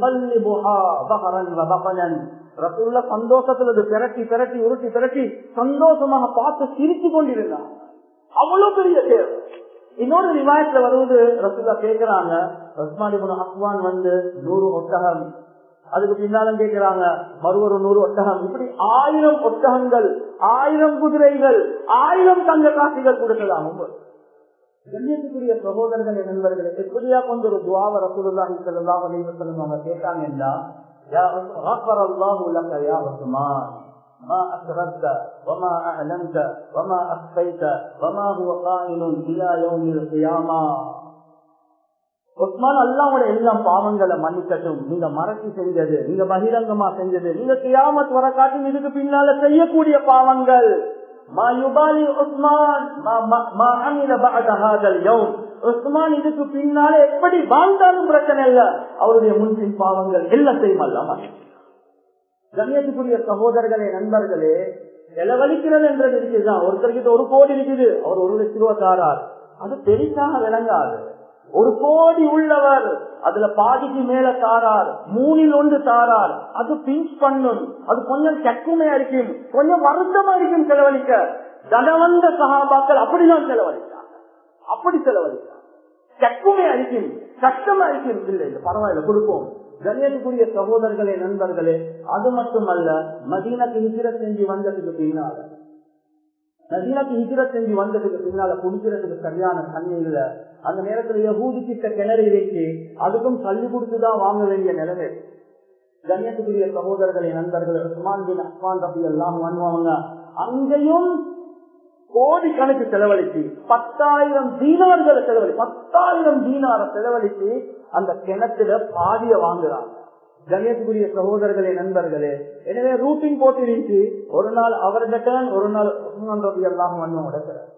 ரசூல்லா சந்தோஷத்துல பிரட்டி பிரட்டி உருட்டி பிரட்டி சந்தோஷமாக பார்த்து சிரிச்சு கொண்டிருந்தாங்க அவ்வளவு பெரிய தேவை இன்னொரு ரிவாயத்துல வருவது ரசூல்லா கேக்குறாங்க ரஸ்மானிபுன் அஸ்வான் வந்து நூறு ஒட்டகம் அதுக்கு பின்னாலும் கேட்கிறாங்க மறு ஒரு நூறு ஒட்டகம் இப்படி ஆயிரம் ஒட்டகங்கள் ஆயிரம் குதிரைகள் ஆயிரம் தங்க காசிகள் கொடுக்கலாம் கண்ணியத்துக்குரிய சகோதரர்கள் நண்பர்கள் எப்படியா கொண்டு ஒரு துவாவ ரசூலுல்லாஹி ஸல்லல்லாஹு அலைஹி வஸல்லம் அவங்க கேட்டாங்கன்னா யா غفر الله لك يا عثمان ما أسررت وما أعلنت وما أخفيت وما هو قائل إلى يوم القيامة உஸ்மான் அல்லாவோட எல்லாம் பாவங்களை மன்னிக்கட்டும் நீங்க மறைச்சி செஞ்சது நீங்க பகிரங்கமா செஞ்சது நீங்க கியாமத் வர காட்டும் இதுக்கு பின்னால செய்யக்கூடிய பாவங்கள் உஸ்மான் இதுக்கு பின்னால எப்படி வாழ்ந்தாலும் பிரச்சனை இல்ல அவருடைய முன்பின் பாவங்கள் எல்லாத்தையும் அல்லாம கண்ணியத்துக்குரிய சகோதரர்களே நண்பர்களே செலவழிக்கிறது என்றது இருக்குதுதான் ஒருத்தர்கிட்ட ஒரு கோடி இருக்குது அவர் ஒரு லட்சம் ரூபாய் தாரார் அது பெரிசாக விளங்காது ஒரு கோடி உள்ளவர் அதுல பாதிக்கு மேல தாரார் மூணில் ஒன்று தாரார் அது பிஞ்ச் பண்ணும் அது கொஞ்சம் கக்குமே இருக்கும் கொஞ்சம் வருத்தமா இருக்கும் செலவழிக்க தனவந்த சகாபாக்கள் அப்படிதான் செலவழித்தாங்க அப்படி செலவழித்தாங்க கக்குமே அழிக்கும் கஷ்டமா அழிக்கும் இல்லை இல்லை பரவாயில்ல கொடுப்போம் கண்ணியத்துக்குரிய சகோதரர்களே நண்பர்களே அது மட்டுமல்ல மதீனக்கு ஹிஜிர செஞ்சு வந்ததுக்கு பின்னால நதீனக்கு ஹிஜிர செஞ்சு வந்ததுக்கு பின்னால குடிக்கிறதுக்கு சரியான தண்ணி இல்ல அந்த நேரத்துல யகூதி கிட்ட கிணறி வச்சு அதுக்கும் தள்ளி கொடுத்துதான் வாங்க வேண்டிய நிலைமை கண்ணியத்துக்குரிய சகோதரர்களே நண்பர்கள் உஸ்மான் பின் அஸ்மான் ரபி எல்லாம் வாங்குவாங்க அங்கேயும் கோடி கணக்கு செலவழிச்சு பத்தாயிரம் தீனார்களை செலவழி பத்தாயிரம் தீனார செலவழிச்சு அந்த கிணத்துல பாதிய வாங்குறாங்க கணேசகுரிய சகோதரர்களே நண்பர்களே எனவே ரூட்டிங் போட்டிருந்துச்சு ஒரு நாள் அவரது டேர்ன் ஒரு நாள் ரபி எல்லாம் வந்து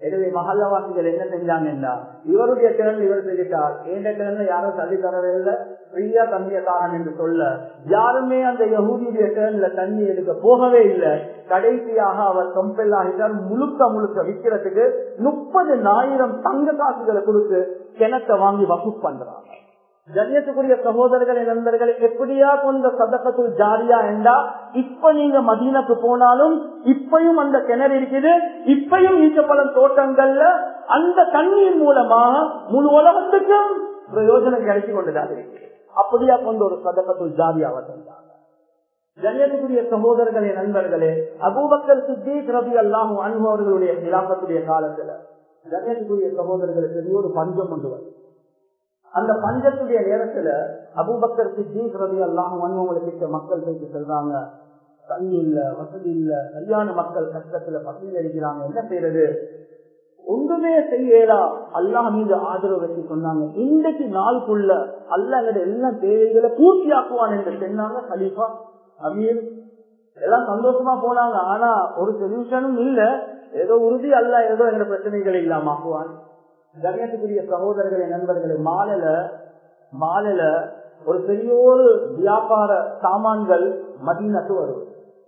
எனவே மகல்லவாசிகள் என்ன செஞ்சாங்கன்னா இவருடைய திறன் இவர் செஞ்சிட்டார் எந்த திறன்ல யாரும் தள்ளி தரவே இல்லை ஃப்ரீயா தண்ணிய தாரன் என்று சொல்ல யாருமே அந்த யகுதியுடைய திறன்ல தண்ணி எடுக்க போகவே இல்லை கடைசியாக அவர் கம்பெல் ஆகிட்டார் முழுக்க முழுக்க விற்கிறதுக்கு முப்பது ஆயிரம் தங்க காசுகளை கொடுத்து கிணத்தை வாங்கி வகுப்பு பண்றாங்க கண்ணியத்துக்குரிய சகோதரர்களை நண்பர்களை எப்படியா கொண்ட சதக்கத்துள் ஜாரியா என்றா இப்ப நீங்க மதீனக்கு போனாலும் இப்பயும் அந்த கிணறு இருக்குது இப்பயும் ஈச்சப்பழம் தோட்டங்கள்ல அந்த தண்ணீர் மூலமாக முழு உலகத்துக்கும் பிரயோஜனம் கிடைச்சு கொண்டுதான் இருக்கு அப்படியா கொண்ட ஒரு சதக்கத்துள் ஜாரியாவை செஞ்சாங்க கண்ணியத்துக்குரிய சகோதரர்களே நண்பர்களே அபூபக்கர் சித்தீக் ரபி அல்லாஹும் அன்பு அவர்களுடைய நிலாபத்துடைய காலத்துல கண்ணியத்துக்குரிய சகோதரர்களுக்கு பெரிய ஒரு பஞ்சம் கொண்டு வரும் அந்த பஞ்சத்துடைய நேரத்துல அபுபக்கர் சித்தீக் ரவி எல்லாம் வன்மங்களுக்கு மக்கள் போயிட்டு சொல்றாங்க தண்ணி இல்ல வசதி இல்ல சரியான மக்கள் கஷ்டத்துல பசங்க அடிக்கிறாங்க என்ன செய்யறது ஒன்றுமே செய்யலா அல்லாஹ் மீது ஆதரவு வச்சு சொன்னாங்க இன்றைக்கு நாளுக்குள்ள அல்ல எல்லா தேவைகளை பூர்த்தியாக்குவான் என்று சொன்னாங்க கலீஃபா அமீர் எல்லாம் சந்தோஷமா போனாங்க ஆனா ஒரு சொல்யூஷனும் இல்ல ஏதோ உறுதி அல்ல ஏதோ எங்க பிரச்சனைகளை இல்லாம ஆக்குவான் கண்ணியத்துக்குரிய சகோதரர்களை நண்பர்களை மாலையில மாலையில ஒரு பெரிய ஒரு வியாபார சாமான்கள் மதினத்து வரும்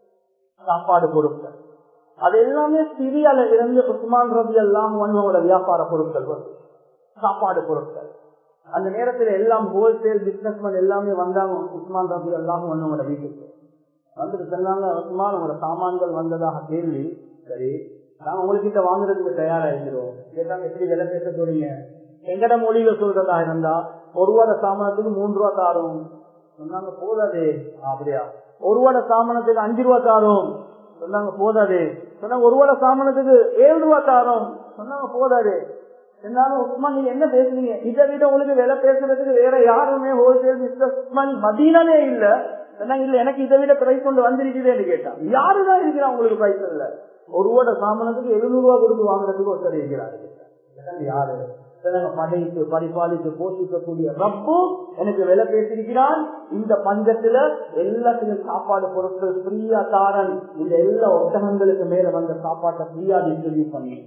சாப்பாடு பொருட்கள் அது எல்லாமே சிரியால இருந்து உஸ்மான் ரபி எல்லாம் வந்தவங்களோட வியாபார பொருட்கள் வரும் சாப்பாடு பொருட்கள் அந்த நேரத்துல எல்லாம் ஹோல்சேல் பிசினஸ்மேன் எல்லாமே வந்தாங்க உஸ்மான் ரபி எல்லாம் வந்தவங்களோட வீட்டுக்கு வந்துட்டு சொன்னாங்க உஸ்மான் உங்களோட சாமான்கள் வந்ததாக கேள்வி சரி நாங்க உங்ககிட்ட வாங்குறதுக்கு தயாரா இருக்கிறோம் கேட்டாங்க எப்படி விலை பேச போறீங்க எங்கட மொழியில சொல்றதா இருந்தா ஒரு வார சாமானத்துக்கு மூன்று ரூபா தாரும் சொன்னாங்க போதாதே அப்படியா ஒரு வார சாமானத்துக்கு அஞ்சு ரூபா தாரும் சொன்னாங்க போதாதே சொன்னாங்க ஒரு வார சாமானத்துக்கு ஏழு ரூபா தாரும் சொன்னாங்க போதாதே என்னாலும் உஸ்மா நீங்க என்ன பேசுறீங்க இதை விட உங்களுக்கு விலை பேசுறதுக்கு வேற யாருமே ஹோல்சேல் பிசினஸ் மதீனமே இல்ல சொன்னாங்க இல்ல எனக்கு இதை விட பிரைஸ் கொண்டு வந்திருக்குதேன்னு கேட்டான் யாருதான் இருக்கிறா உங்களுக்கு பிரைஸ் இல்ல ஒருவோட சாமானத்துக்கு எழுநூறு ரூபா கொடுத்து வாங்குறதுக்கு ஒருத்தர் இருக்கிறாரு யாரு படைத்து பரிபாலித்து போஷிக்கக்கூடிய ரப்பு எனக்கு விலை பேசியிருக்கிறான் இந்த பஞ்சத்துல எல்லாத்துக்கும் சாப்பாடு பொருட்கள் ஃப்ரீயா தாரன் இந்த எல்லா ஒட்டகங்களுக்கு மேல வந்த சாப்பாட்டை ஃப்ரீயா டிஸ்ட்ரிபியூட் பண்ணி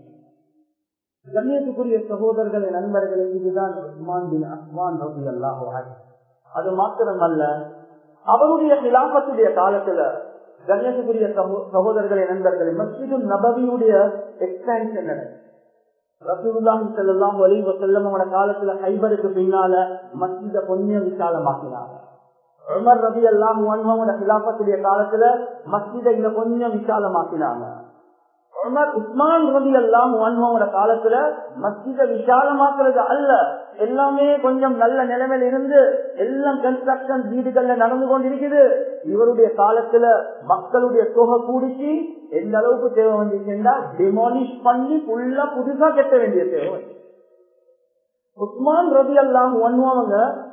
கண்ணியத்துக்குரிய சகோதரர்களை நண்பர்களே இதுதான் உஸ்மான் பின் அஸ்மான் ரபி அல்லாஹ் அது மாத்திரமல்ல அவருடைய கிலாபத்துடைய காலத்துல கண்ணியத்துக்குரிய சகோதரர்களை நண்பர்களே மஸ்ஜிது நபவியுடைய எக்ஸ்பேன்ஷன் ரசூலுல்லாஹி ஸல்லல்லாஹு அலைஹி வஸல்லம் அவரோட காலத்துல ஹைபருக்கு பின்னால மஸ்ஜித கொஞ்சம் விசாலமாக்கினாங்க உமர் ரபி அல்லாஹ் அன்ஹுவோட கிலாபத்துடைய காலத்துல மஸ்ஜித இங்க கொஞ்சம் விசாலமாக்கினாங்க உமர் உஸ்மான் ரபி அல்லாம் அன்ஹுவோட காலத்துல மஸ்ஜித விசாலமாக்குறது அல்ல எல்லாமே கொஞ்சம் நல்ல நிலைமையில இருந்து எல்லாம் கன்ஸ்ட்ரக்ஷன் வீடுகள்ல நடந்து கொண்டிருக்குது இவருடைய காலத்துல மக்களுடைய தொகை கூடிச்சு எந்த அளவுக்கு தேவை வந்துச்சுன்னா டிமாலிஷ் பண்ணி ஃபுல்லா புதுசா கட்ட வேண்டிய தேவை உஸ்மான் ரபி அல்லாம் ஒன்னுவங்க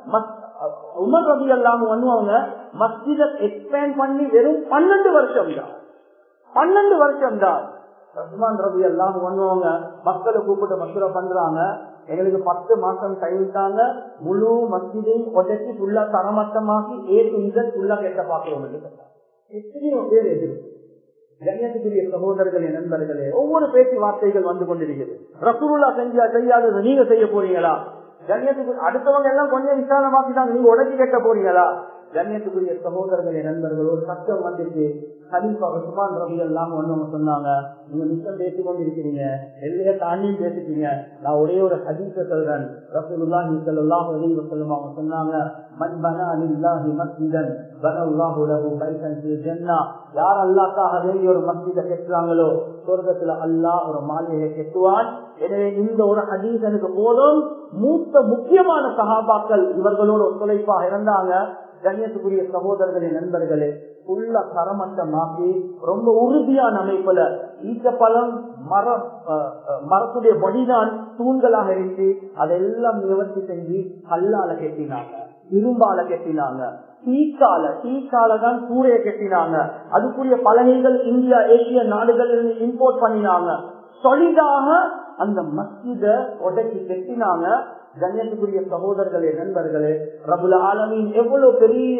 உமர் ரபி அல்லாம் ஒன்னுவங்க மஸ்ஜித எக்ஸ்பேண்ட் பண்ணி வெறும் பன்னெண்டு வருஷம் தான் பன்னெண்டு வருஷம் தான் உஸ்மான் ரபி எல்லாம் ஒன்னுவங்க மக்களை கூப்பிட்டு மசூரா பண்றாங்க எங்களுக்கு பத்து மாசம் டைம் தாங்க முழு மஸ்ஜிதையும் உடச்சி ஃபுல்லா தரமட்டமாக்கி ஏ டு இசட் ஃபுல்லா கெட்ட பாக்குறோம் எத்தனையோ பேர் எதிர்ப்பு கண்ணியத்துக்குரிய சகோதரர்களே நண்பர்களே ஒவ்வொரு பேச்சுவார்த்தைகள் வந்து கொண்டிருக்கிறது ரசூல்லா செஞ்சா செய்யாதது நீங்க செய்ய போறீங்களா கண்ணியத்துக்கு அடுத்தவங்க எல்லாம் கொஞ்சம் விசாலமாக்கிட்டாங்க நீங்க உடச்சி கேட்க போறீங்களா கண்ணியத்துக்குரிய சகோதரர்களே நண்பர்கள் ஒரு சட்டம் வந்துட்டு கலீஃபா உஸ்மான் ரவி எல்லாம் ஒண்ணு சொன்னாங்க நீங்க மிச்சம் பேசிக் கொண்டிருக்கிறீங்க எல்லைய தாண்டியும் பேசிட்டீங்க நான் ஒரே ஒரு ஹதீஸ சொல்றேன் ரசூலுல்லாஹி ஸல்லல்லாஹு அலைஹி வஸல்லம் அவங்க சொன்னாங்க மன் பனா லில்லாஹி மஸ்ஜிதன் பனல்லாஹு லஹு பைத்தன் ஃபில் ஜன்னah யார் அல்லாஹ்க்காக வேண்டி ஒரு மஸ்ஜிதை கட்டுறாங்களோ சொர்க்கத்துல அல்லாஹ் ஒரு மாளிகை கட்டுவான் எனவே இந்த ஒரு ஹதீஸ் எனக்கு போதும் மூத்த முக்கியமான சகாபாக்கள் இவர்களோட ஒத்துழைப்பாக இருந்தாங்க கண்ணியத்துக்குரிய சகோதரர்களே நண்பர்களே உள்ள தரமட்டமாக்கி ரொம்ப உறுதியான அமைப்புல ஈச்சப்பழம் மரம் மரத்துடைய பொடிதான் தூண்களாக இருந்து அதெல்லாம் நிவர்த்தி செஞ்சு கல்லால கெட்டினாங்க இரும்பால கெட்டினாங்க டீக்கால டீக்கால தான் கூரையை கெட்டினாங்க அதுக்குரிய பலகைகள் இந்தியா ஏசிய நாடுகள் இம்போர்ட் பண்ணினாங்க சொலிதாக அந்த மஸ்ஜித உடச்சி கெட்டினாங்க கண்ணியத்துக்குரிய சகோதரர்களே நண்பர்களே ரபுல ஆலமின் எவ்வளவு பெரிய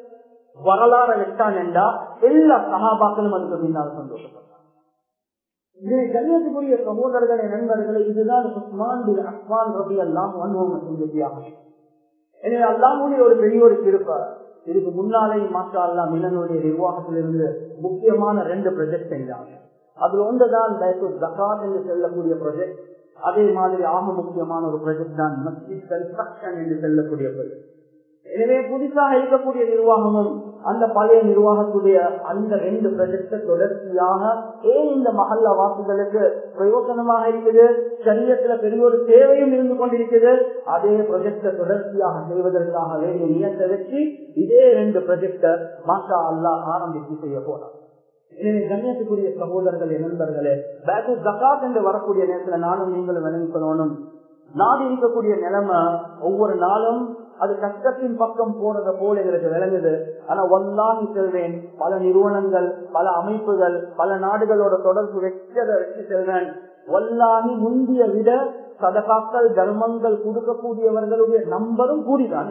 வரலாறு வச்சான் என்றா எல்லா சகாபாக்களும் அதுக்கு பின்னால் சந்தோஷப்பட்டாங்க இதை கண்ணியத்துக்குரிய சகோதரர்களே நண்பர்களே இதுதான் உஸ்மான் பின் அஸ்மான் ரபி அல்லாம் அனுபவம் செஞ்சதியாக எனவே அல்லாமுடைய ஒரு பெரிய ஒரு திருப்ப இதுக்கு முன்னாலே மாற்றா அல்லா மிலனுடைய நிர்வாகத்திலிருந்து முக்கியமான ரெண்டு ப்ரொஜெக்ட் செஞ்சாங்க அதுல ஒன்றுதான் ஜக்காத் என்று செல்லக்கூடிய ப்ரொஜெக்ட் அதே மாதிரி ஆக முக்கியமான ஒரு ப்ரொஜெக்ட் தான் மஸ்ஜித் கன்ஸ்ட்ரக்ஷன் என்று செல்லக்கூடிய ப்ரொஜெக்ட் எனவே புதுசாக இருக்கக்கூடிய நிர்வாகமும் அந்த பழைய நிர்வாகத்துடைய அந்த ரெண்டு ப்ரொஜெக்ட தொடர்ச்சியாக ஏன் இந்த மகல்ல வாசிகளுக்கு பிரயோசனமாக இருக்குது சரீரத்துல பெரிய ஒரு தேவையும் இருந்து கொண்டிருக்குது அதே ப்ரொஜெக்ட தொடர்ச்சியாக செய்வதற்காக வேண்டிய நியத்தை வச்சு இதே ரெண்டு ப்ரொஜெக்ட மாஷா அல்லா ஆரம்பித்து செய்ய போறாங்க எனவே கண்ணியத்துக்குரிய சகோதரர்களே நண்பர்களே பேட்டு ஜக்காத் என்று வரக்கூடிய நேரத்துல நானும் நீங்களும் விளங்கிக்கணும் நாடு இருக்கக்கூடிய நிலைமை ஒவ்வொரு நாளும் அது கஷ்டத்தின் பக்கம் போறத போல எங்களுக்கு விளங்குது ஆனா ஒல்லாமி செல்வேன் பல நிறுவனங்கள் பல அமைப்புகள் பல நாடுகளோட தொடர்பு வச்சதை வச்சு செல்வேன் ஒல்லாமி முந்திய விட சதகாக்கள் தர்மங்கள் கொடுக்கக்கூடியவர்களுடைய நம்பரும் கூடிதான்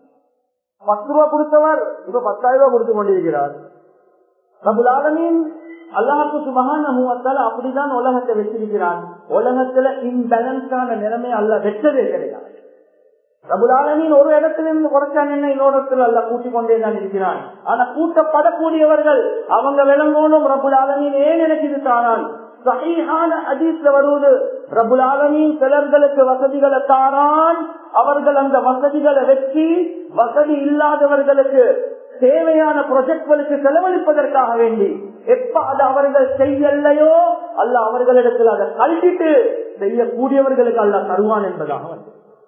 பத்து ரூபா கொடுத்தவர் இப்ப பத்தாயிரம் ரூபாய் கொடுத்து கொண்டிருக்கிறார் பிரபுலாலமின் அல்லாஹு சுபகான அப்படிதான் உலகத்தை வச்சிருக்கிறான் உலகத்துல இன்பேலன்ஸான நிலைமை அல்ல வெற்றதே கிடையாது பிரபுலாலமின் ஒரு இடத்திலிருந்து குறைச்சான் என்ன இன்னொரு இடத்துல அல்ல கூட்டிக் கொண்டே தான் இருக்கிறான் ஆனா கூட்டப்படக்கூடியவர்கள் அவங்க விளங்கணும் பிரபுலாலமின் ஏன் எனக்கு இது தானான் சகிஹான அதீஸ்ல வருவது பிரபுலாலமின் சிலர்களுக்கு வசதிகளை தாரான் அவர்கள் அந்த வசதிகளை வச்சு வசதி இல்லாதவர்களுக்கு தேவையான ப்ரொஜெக்ட்களுக்கு செலவழிப்பதற்காக வேண்டி எப்ப அது அவர்கள் செய்யலையோ அல்ல அவர்களிடத்தில் அதை கல்விட்டு செய்யக்கூடியவர்களுக்கு அல்ல தருவான் என்பதாக வந்து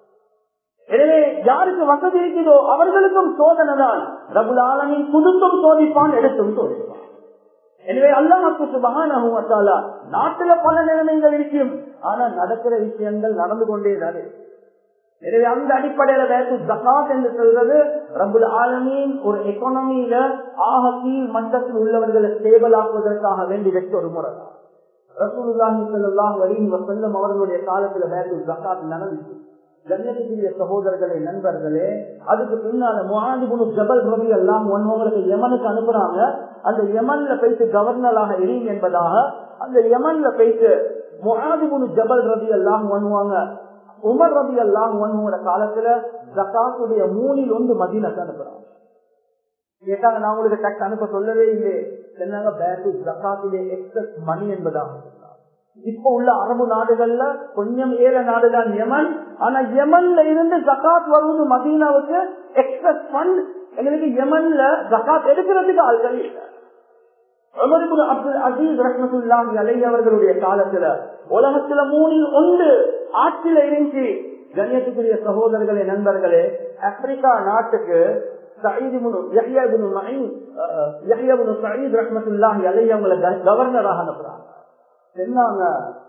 எனவே யாருக்கு வசதி இருக்குதோ அவர்களுக்கும் சோதனை தான் ரபுல் ஆலமின் புதுத்தும் சோதிப்பான் எடுத்தும் சோதிப்பான் எனவே அல்லாஹுக்கு சுபகான நாட்டுல பல நிலைமைகள் இருக்கும் ஆனா நடக்கிற விஷயங்கள் நடந்து கொண்டே தான் எனவே அந்த அடிப்படையில வேறு ஜகாத் என்று சொல்றது ரபுல் ஆலமின் ஒரு எக்கானமியில ஆக கீழ் மட்டத்தில் உள்ளவர்களை ஸ்டேபிள் ஆக்குவதற்காக வேண்டி வச்ச ஒரு முறை தான் ரசூலுல்லாஹி ஸல்லல்லாஹு அலைஹி வஸல்லம் அவர்களுடைய காலத்துல வேறு ஜகாத் நடந்துச்சு கண்ணியத்துக்குரிய சகோதரர்களே நண்பர்களே அதுக்கு பின்னால முகாதிபுனு ஜபல் ரவி எல்லாம் ஒன்னவங்களுக்கு யமனுக்கு அனுப்புறாங்க அந்த யமன்ல போயிட்டு கவர்னராக எரியும் என்பதாக அந்த யமன்ல போயிட்டு முகாதிபுனு ஜபல் ரவி எல்லாம் ஒண்ணுவாங்க உமர் ரபி எல்லாம் ஒன்னோட காலத்துல ஜக்காத்துடைய மூணில் ஒன்று மதினத்தை அனுப்புறாங்க கேட்டாங்க நான் உங்களுக்கு டக்ஸ் அனுப்ப சொல்லவே இல்லை சொன்னாங்க பேட்டு ஜக்காத்துடைய எக்ஸஸ் மணி என்பதாக இப்ப உள்ள அரபு நாடுகள்ல கொஞ்சம் ஏழை நாடுதான் யமன் ஆனா யமன்ல இருந்து ஜக்காத் வருவது மதீனாவுக்கு எக்ஸஸ் ஃபண்ட் எங்களுக்கு யமன்ல ஜக்காத் எடுக்கிறதுக்கு ஆள்கள் இல்லை அப்துல் அசீஸ் ரஹமத்துல்லாஹி அலை அவர்களுடைய காலத்துல உலகத்துல மூணில் ஒன்று ஆட்சியில இருந்துச்சு கண்ணியத்துக்குரிய சகோதரர்களே நண்பர்களே ஆப்பிரிக்கா நாட்டுக்கு கவர்னராக அனுப்புறாங்க சொன்னாங்க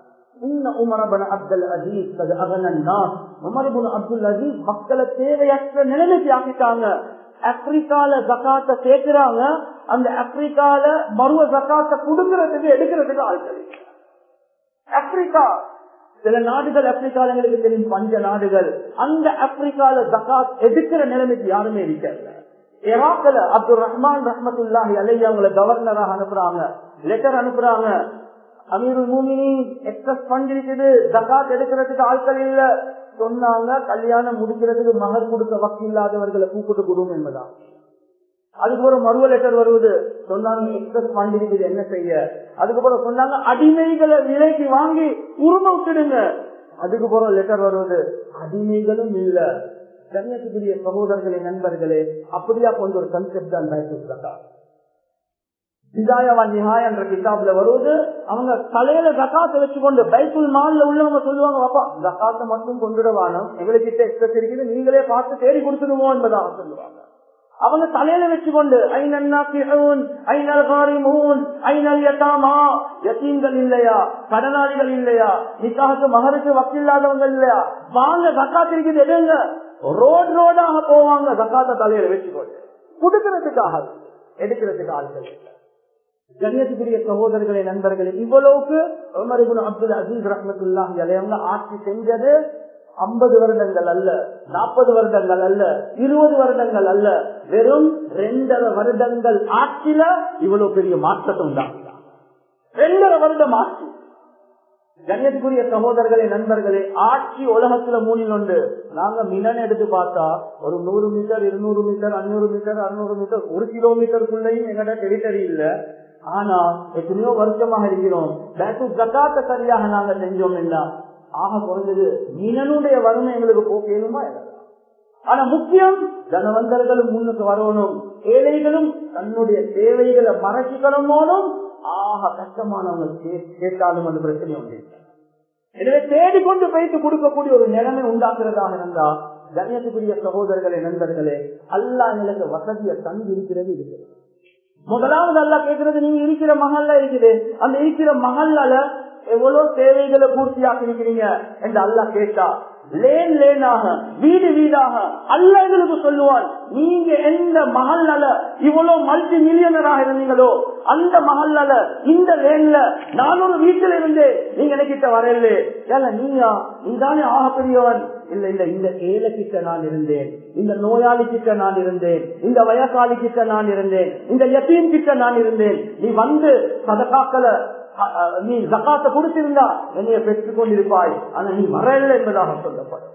மக்களை தேவையற்ற நிலைமைக்கு ஆக்கிட்டாங்க ஆப்பிரிக்கால ஜக்காத்த சேர்க்கிறாங்க அந்த ஆப்பிரிக்கால மருவ ஜக்காத்த கொடுக்கறதுக்கு எடுக்கிறதுக்கு ஆட்கள் ஆப்பிரிக்கா சில நாடுகள் ஆப்பிரிக்கால எங்களுக்கு தெரியும் பஞ்ச நாடுகள் அந்த ஆப்பிரிக்கால ஜக்காத் எடுக்கிற நிலைமைக்கு யாருமே இருக்கல ஈராக்ல அப்துல் ரஹ்மான் ரஹமத்துல்லாஹி அலை அவங்கள கவர்னராக அனுப்புறாங்க லெட்டர் அனுப்புறாங்க அமீருல் மூமினி எக்ஸஸ் ஃபண்ட் இருக்குது ஜக்காத் எடுக்கிறதுக்கு ஆட்கள் இல்ல சொன்னாங்க கல்யாணம் முடிக்கிறதுக்கு மகர் கொடுக்க வக்கு இல்லாதவர்களை கூப்பிட்டு கொடுங்க என்பதா அதுக்கப்புறம் மறுவ லெட்டர் வருவது சொன்னாங்க எக்ஸஸ் ஃபண்ட் இருக்குது என்ன செய்ய அதுக்கப்புறம் சொன்னாங்க அடிமைகளை விலைக்கு வாங்கி உரிமை விட்டுடுங்க அதுக்கப்புறம் லெட்டர் வருவது அடிமைகளும் இல்ல கன்னியாகுமரிய சகோதரர்களே நண்பர்களே அப்படியா கொண்ட ஒரு கன்செப்ட் தான் பயன்படுத்தாங்க ஹிதாயவா நிஹாய் என்ற கிதாப்ல வருவது அவங்க தலையில ஜக்காத்தை வச்சுக்கொண்டு பைக்குள் மால்ல உள்ளவங்க சொல்லுவாங்க பாப்பா ஜக்காத்தை மட்டும் கொண்டுடவானோம் எங்களுக்கு எக்ஸஸ் இருக்குது நீங்களே பார்த்து தேடி கொடுத்துடுவோம் என்பதாக சொல்லுவாங்க அவங்க தலையில வச்சுக்கொண்டு யத்தீன்கள் இல்லையா கடனாளிகள் இல்லையா நிக்காக மகருக்கு வக்கில்லாதவங்க இல்லையா வாங்க ஜக்காத் இருக்குது எடுங்க ரோட் ரோடாக போவாங்க ஜக்காத்த தலையில வச்சுக்கொண்டு கொடுக்கறதுக்காக எடுக்கிறதுக்கு ஆட்கள் கண்ணியத்துக்குரிய சகோதரர்களே நண்பர்களே இவ்வளவுக்கு அப்துல் அசீஸ் ரஹமத்துல்லாஹி அலையவங்க ஆட்சி செஞ்சது ஐம்பது வருடங்கள் அல்ல நாற்பது வருடங்கள் அல்ல இருபது வருடங்கள் அல்ல வெறும் ரெண்டரை வருடங்கள் ஆட்சியில இவ்வளவு பெரிய மாற்றத்தை உண்டாங்க ரெண்டரை வருடம் ஆட்சி கண்ணியத்துக்குரிய சகோதரர்களே நண்பர்களே ஆட்சி உலகத்துல மூணில் உண்டு நாங்க மினன் எடுத்து பார்த்தா ஒரு நூறு மீட்டர் இருநூறு மீட்டர் அஞ்சூறு மீட்டர் அறுநூறு மீட்டர் ஒரு கிலோமீட்டருக்குள்ளேயும் எங்கட டெரிட்டரி இல்ல ஆனா எத்தனையோ வருஷமாக இருக்கிறோம் பேட்டு ஜக்காத்த சரியாக நாங்க செஞ்சோம் என்ன ஆக குறைஞ்சது மினனுடைய வறுமை எங்களுக்கு போக்கேனுமா ஆனா முக்கியம் தனவந்தர்களும் முன்னுக்கு வரணும் ஏழைகளும் தன்னுடைய தேவைகளை மறைச்சிக்கணுமோனும் ஆக கஷ்டமானவங்க கேட்டாலும் அந்த பிரச்சனை உண்டு எனவே தேடிக்கொண்டு போயிட்டு கொடுக்கக்கூடிய ஒரு நிலைமை உண்டாக்குறதாக இருந்தா கண்ணியத்துக்குரிய சகோதரர்களே நண்பர்களே அல்லா எங்களுக்கு வசதியை தந்து இருக்கிறது இருக்கிறது முதலாவது அல்லா கேட்கறது நீங்க இருக்கிற மகல்ல இருக்குது அந்த இருக்கிற மகல்லால எவ்வளவு தேவைகளை பூர்த்தியாக்கி இருக்கிறீங்க என்று அல்லா கேட்டா லேன் லேனாக வீடு வீடாக அல்ல எங்களுக்கு சொல்லுவான் நீங்க எந்த மகல்லால இவ்வளவு மல்டி மில்லியனராக இருந்தீங்களோ அந்த மகல்லால இந்த லேன்ல நான் ஒரு வீட்டில் இருந்து நீங்க எனக்கிட்ட வரல ஏல நீயா நீதானே ஆகப்பெரியவன் இல்ல இல்ல இந்த ஏழை கிட்ட நான் இருந்தேன் இந்த நோயாளி கிட்ட நான் இருந்தேன் இந்த வயசாளி கிட்ட நான் இருந்தேன் இந்த யத்தீம் கிட்ட நான் இருந்தேன் நீ வந்து சதகாக்களை நீ ஜக்காத்த கொடுத்திருந்தா என்னைய பெற்றுக் கொண்டிருப்பாய் ஆனா நீ வரல என்பதாக சொல்லப்படும்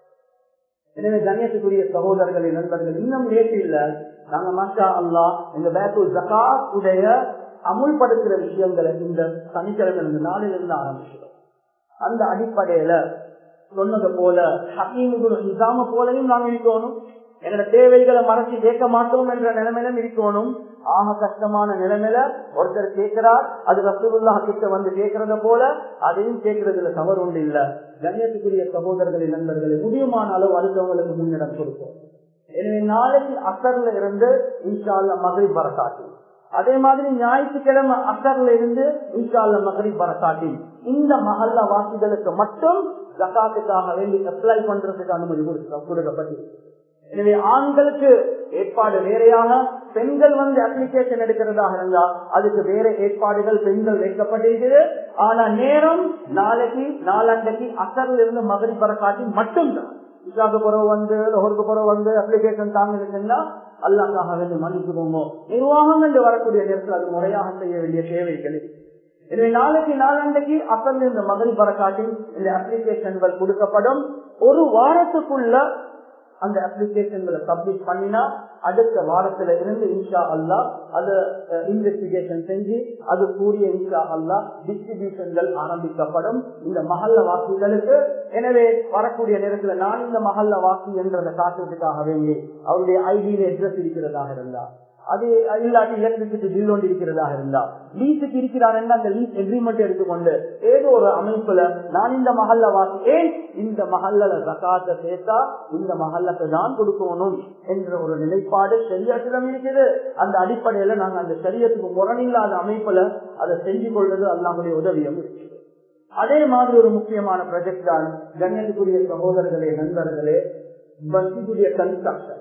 எனவே கண்ணியத்துக்குரிய சகோதரர்களை நண்பர்கள் இன்னும் லேட்டு இல்ல நாங்க மாஷா அல்லா இந்த பேத்து ஜக்காத் உடைய அமுல்படுத்துற விஷயங்களை இந்த சனிக்கிழமை இந்த நாளிலிருந்து ஆரம்பிக்கிறோம் அந்த அடிப்படையில சொன்னது போல ஹக்கீமுகுரு இசாம போலையும் நாம் இருக்கணும் எங்களோட தேவைகளை மறைச்சு கேட்க மாட்டோம் என்ற நிலைமையிலும் இருக்கணும் ஆக கஷ்டமான நிலைமையில ஒருத்தர் கேட்கிறார் அது ரசூல்லா கிட்ட வந்து கேட்கறத போல அதையும் கேட்கறதுல தவறு உண்டு இல்ல கண்ணியத்துக்குரிய சகோதரர்களை நண்பர்களை முடியுமான அளவு அடுத்தவங்களுக்கு முன்னிடம் கொடுக்கும் எனவே நாளைக்கு அசர்ல இருந்து இன்ஷால்ல மகிழ் வரக்காட்டி அதே மாதிரி ஞாயிற்றுக்கிழமை அசர்ல இருந்து இன்ஷால்ல மகிழ் வரக்காட்டி இந்த மகல்ல வாசிகளுக்கு மட்டும் ஜக்காத்துக்காக வேண்டி அப்ளை பண்றதுக்கு அனுமதி கொடுக்கப்பட்டிருக்கு எனவே ஆண்களுக்கு ஏற்பாடு வேறையாக பெண்கள் வந்து அப்ளிகேஷன் எடுக்கிறதாக இருந்தா அதுக்கு வேற ஏற்பாடுகள் பெண்கள் வைக்கப்பட்டிருக்கிறது ஆனா நேரம் நாளைக்கு நாலண்டைக்கு அசர்ல இருந்து மகரி பறக்காட்டி மட்டும்தான் இஷாக்கு புறவு வந்து லோகருக்கு புறவு வந்து அப்ளிகேஷன் தாங்கிருக்குன்னா அல்லாக்காக வேண்டி மன்னிச்சுக்கோங்க நிர்வாகம் என்று வரக்கூடிய நேரத்தில் அது முறையாக செய்ய வேண்டிய தேவைகள் எனவே நாளைக்கு நாளண்டைக்கு அசல் இந்த மகரி பறக்காட்டி இந்த அப்ளிகேஷன்கள் கொடுக்கப்படும் ஒரு வாரத்துக்குள்ள அந்த அப்ளிகேஷன்களை சப்மிட் பண்ணினா அடுத்த வாரத்துல இருந்து இன்ஷா அல்லா அது இன்வெஸ்டிகேஷன் செஞ்சு அது கூடிய இன்ஷா அல்லா டிஸ்ட்ரிபியூஷன்கள் ஆரம்பிக்கப்படும் இந்த மகல்ல வாசிகளுக்கு எனவே வரக்கூடிய நேரத்துல நான் இந்த மகல்ல வாசி என்றதை காட்டுறதுக்காக வேண்டி அவருடைய ஐடியில அட்ரஸ் இருக்கிறதாக இருந்தா அது இல்லாட்டி எலக்ட்ரிசிட்டி பில் ஒன்று இருக்கிறதாக இருந்தா லீஸுக்கு இருக்கிறார் அந்த லீஸ் எக்ரிமெண்ட் எடுத்துக்கொண்டு ஏதோ ஒரு அமைப்புல நான் இந்த மகல்ல வாசி ஏன் இந்த மகல்ல ஜக்காத்த சேர்த்தா இந்த மகல்லத்தை தான் கொடுக்கணும் என்ற ஒரு நிலைப்பாடு சரியத்திடம் இருக்குது அந்த அடிப்படையில நாங்க அந்த சரியத்துக்கு முரணில்லாத அமைப்புல அதை செஞ்சு கொள்வது அல்லாமுடைய உதவியும் இருக்குது அதே மாதிரி ஒரு முக்கியமான ப்ராஜெக்ட் தான் கண்ணியத்துக்குரிய சகோதரர்களே நண்பர்களே பஸ்ஸுடைய கன்ஸ்ட்ரக்ஷன்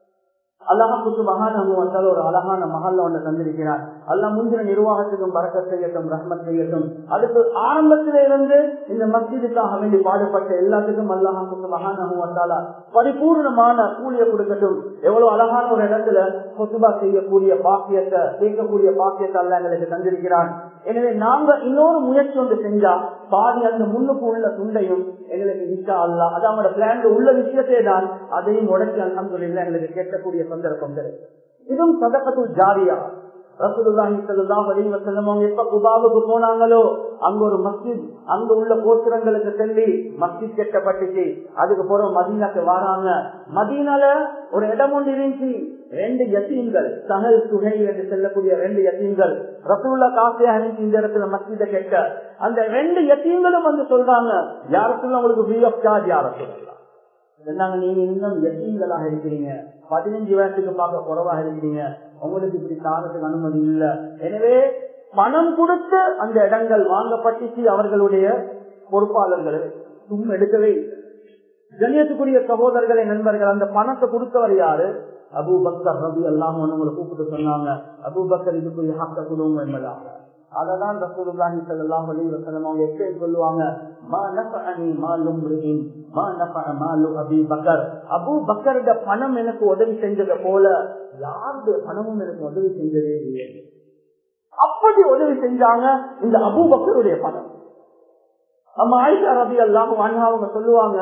அல்லாஹுக்கு மகான் வந்தால் ஒரு அழகான மகல்ல ஒன்று தந்திருக்கிறார் அல்ல முந்தின நிர்வாகத்துக்கும் பறக்க செய்யட்டும் ரஹ்மத் செய்யட்டும் அதுக்கு ஆரம்பத்தில இருந்து இந்த மஸ்ஜிதுக்காக வேண்டி பாடுபட்ட எல்லாத்துக்கும் அல்லாஹுக்கு மகான் வந்தாலா பரிபூர்ணமான கூலிய கொடுக்கட்டும் எவ்வளவு அழகான ஒரு இடத்துல கொசுபா செய்யக்கூடிய பாக்கியத்தை கேட்கக்கூடிய பாக்கியத்தை அல்ல எங்களுக்கு தந்திருக்கிறான் எனவே நாங்க இன்னொரு முயற்சி ஒன்று செஞ்சா பாதி அந்த முன்னுக்கு உள்ள துண்டையும் எங்களுக்கு இஷ்டா அல்ல அது அவங்களோட பிளான்ல உள்ள விஷயத்தை தான் அதையும் உடச்சி அல்ஹம்துலில்லாஹ் எங்களுக்கு கேட்கக்கூடிய சந்தர்ப்பம் கிடைக்கும் இதுவும் சதக்கத்து ஜாரியா ரசூலுல்லாஹி ஸல்லல்லாஹு அலைஹி வஸல்லம் அவங்க எப்ப குபாவுக்கு போனாங்களோ அங்க ஒரு மஸ்ஜித் அங்க உள்ள கோத்திரங்களுக்கு சொல்லி மஸ்ஜித் கட்டப்பட்டுச்சு அதுக்கு போறோம் மதீனாக்கு வராங்க மதீனால ஒரு இடம் ஒன்று இருந்துச்சு ரெண்டு யத்தீம்கள் சஹல் சுகை என்று சொல்லக்கூடிய ரெண்டு யத்தீம்கள் ரசூல்லா காசையா இருந்துச்சு இந்த இடத்துல மஸ்ஜித கெட்ட அந்த ரெண்டு யத்தீம்களும் வந்து சொல்றாங்க யாருக்குள்ள உங்களுக்கு ஃப்ரீ ஆஃப் சார்ஜ் யார சொல்லலாம் சொன்னாங்க நீங்க இன்னும் எத்தீங்களாக இருக்கிறீங்க பதினஞ்சு வயசுக்கு பார்க்க குறைவாக இருக்கிறீங்க உங்களுக்கு இப்படி தாரத்துக்கு அனுமதி இல்ல எனவே பணம் கொடுத்து அந்த இடங்கள் வாங்கப்பட்டுச்சு அவர்களுடைய பொறுப்பாளர்கள் சும்மா எடுக்கவே இல்லை கண்ணியத்துக்குரிய சகோதரர்களை நண்பர்கள் அந்த பணத்தை கொடுத்தவர் யாரு அபு பக்கர் ரவி எல்லாம் உங்களை கூப்பிட்டு சொன்னாங்க அபு பக்கர் இதுக்குரிய ஹக்க கொடுங்க என்பதாக அததான் ரசூலுல்லாஹி ஸல்லல்லாஹு அலைஹி வஸல்லம் அவங்க எப்படி சொல்லுவாங்க மா நஃபஅனி மாலும் ரிஹின் மா நஃபஅ மாலு அபி பக்கர் அபூ பக்கரோட பணம் எனக்கு உதவி செஞ்சத போல யாருடைய பணமும் எனக்கு உதவி செஞ்சதே இல்லை அப்படி உதவி செஞ்சாங்க இந்த அபூ பக்கருடைய பணம் நம்ம ஆயிஷா ரபி அல்லாம அவங்க சொல்லுவாங்க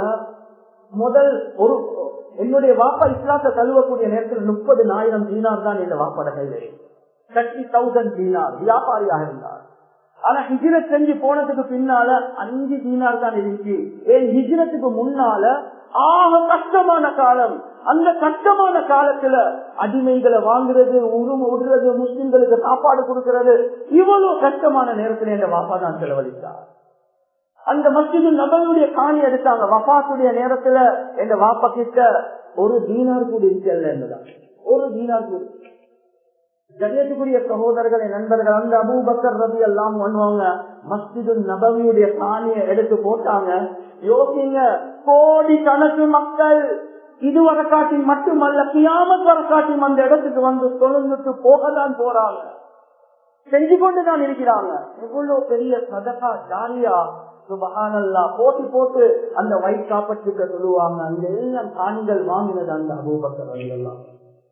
முதல் ஒரு என்னுடைய வாப்பா இஸ்லாத்தை தழுவக்கூடிய நேரத்தில் முப்பது ஆயிரம் தீனார் தான் என் வாப்பாட கையில் தேர்ட்டி தௌசண்ட் தீனார் வியாபாரியாக இருந்தார் ஆனா ஹிஜிரத் செஞ்சு போனதுக்கு பின்னால அஞ்சு தீனார் தான் இருந்துச்சு ஏன் ஹிஜிரத்துக்கு முன்னால ஆக கஷ்டமான காலம் அந்த கஷ்டமான காலத்துல அடிமைகளை வாங்குறது உரும விடுறது முஸ்லிம்களுக்கு சாப்பாடு கொடுக்கிறது இவ்வளவு கஷ்டமான நேரத்துல என் வாப்பா தான் செலவழித்தார் அந்த மஸ்ஜிது நபருடைய காணி எடுத்தாங்க வபாத்துடைய நேரத்துல எங்க வாப்பா கிட்ட ஒரு தீனார் கூட இருக்கல என்பதான் ஒரு தீனார் கூட கண்ணியத்துக்குரிய சகோதரர்களை நண்பர்கள் அந்த அபூபக்கர் ரவி எல்லாம் பண்ணுவாங்க மஸ்ஜிது நபவியுடைய காணியை எடுத்து போட்டாங்க யோசிங்க கோடி கணக்கு மக்கள் இது வரக்காட்டி மட்டுமல்ல கியாமத் வரக்காட்டியும் அந்த இடத்துக்கு வந்து தொழுந்துட்டு போகதான் போறாங்க செஞ்சு கொண்டுதான் இருக்கிறாங்க எவ்வளவு பெரிய சதகா ஜாலியா சுபகானல்லா போட்டி போட்டு அந்த ஒயிட் காப்பட்டுக்க சொல்லுவாங்க அந்த எல்லாம் காணிகள் வாங்கினது அந்த அபூபக்கர் ரவி எல்லாம்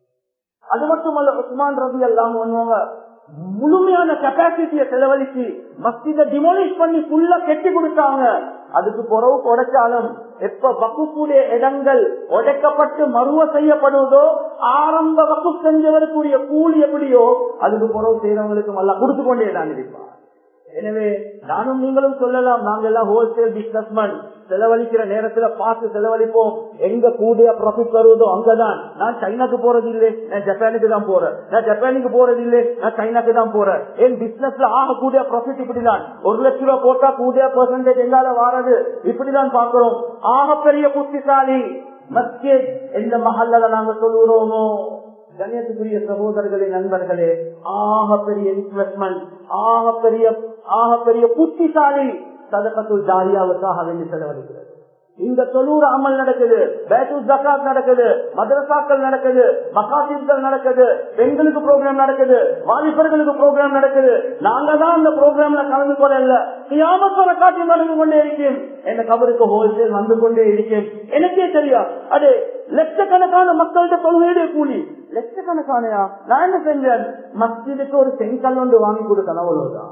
அது மட்டுமல்ல உஸ்மான் ரவி எல்லாம் பண்ணுவாங்க முழுமையான கெப்பாசிட்டிய செலவழிச்சு மஸ்தித டிமோலிஷ் பண்ணி ஃபுல்லா கெட்டி கொடுத்தாங்க அதுக்கு பிறகு உடைச்சாலும் எப்ப வகுப்புடைய இடங்கள் உடைக்கப்பட்டு மருவ செய்யப்படுவதோ ஆரம்ப வகு செஞ்சவருக்குரிய கூலி எப்படியோ அதுக்கு பிறகு செய்யறவங்களுக்கு நல்லா கொடுத்து கொண்டே தான் இருப்பார் எனவே நானும் நீங்களும் சொல்லலாம் நாங்க எல்லாம் ஹோல்சேல் பிசினஸ்மேன் செலவழிக்கிற நேரத்துல பார்த்து செலவழிப்போம் எங்க கூடிய ப்ராஃபிட் வருவதோ அங்கதான் நான் சைனாக்கு போறது இல்லை நான் ஜப்பானுக்கு தான் போறேன் நான் ஜப்பானுக்கு போறது இல்லை நான் சைனாக்கு தான் போறேன் என் பிசினஸ்ல ஆக கூடிய ப்ராஃபிட் இப்படிதான் ஒரு லட்ச ரூபாய் போட்டா கூடிய பெர்சன்டேஜ் எங்கால வாரது இப்படிதான் பாக்குறோம் ஆக பெரிய புத்திசாலி மஸ்ஜித் எந்த மஹல்ல நாங்க சொல்லுறோமோ கண்ணியத்துக்குரிய சகோதரர்களே நண்பர்களே ஆக பெரிய இன்வெஸ்ட்மெண்ட் ஆக பெரிய ஆக பெரிய புத்திசாலி சதகத்துல் ஜாரியாவுக்காக வேண்டி செலவழிக்கிறது இந்த தொழூர் அமல் நடக்குது பேட்டூர் ஜக்காத் நடக்குது மதரசாக்கள் நடக்குது மகாசிப்கள் நடக்குது பெண்களுக்கு ப்ரோக்ராம் நடக்குது வாலிபர்களுக்கு ப்ரோக்ராம் நடக்குது நாங்க தான் அந்த ப்ரோக்ராம்ல கலந்து கொள்ள கியாமத்தோட காட்சி நடந்து கொண்டே இருக்கேன் என் கபருக்கு ஹோல்சேல் வந்து கொண்டே இருக்கேன் எனக்கே தெரியா அது லட்சக்கணக்கான மக்கள்கிட்ட தொழுகையுடைய கூலி லட்சக்கணக்கானையா நான் என்ன செஞ்சேன் மஸ்ஜிதுக்கு ஒரு செங்கல் ஒன்று வாங்கி கொடுத்தன அவ்வளவுதான்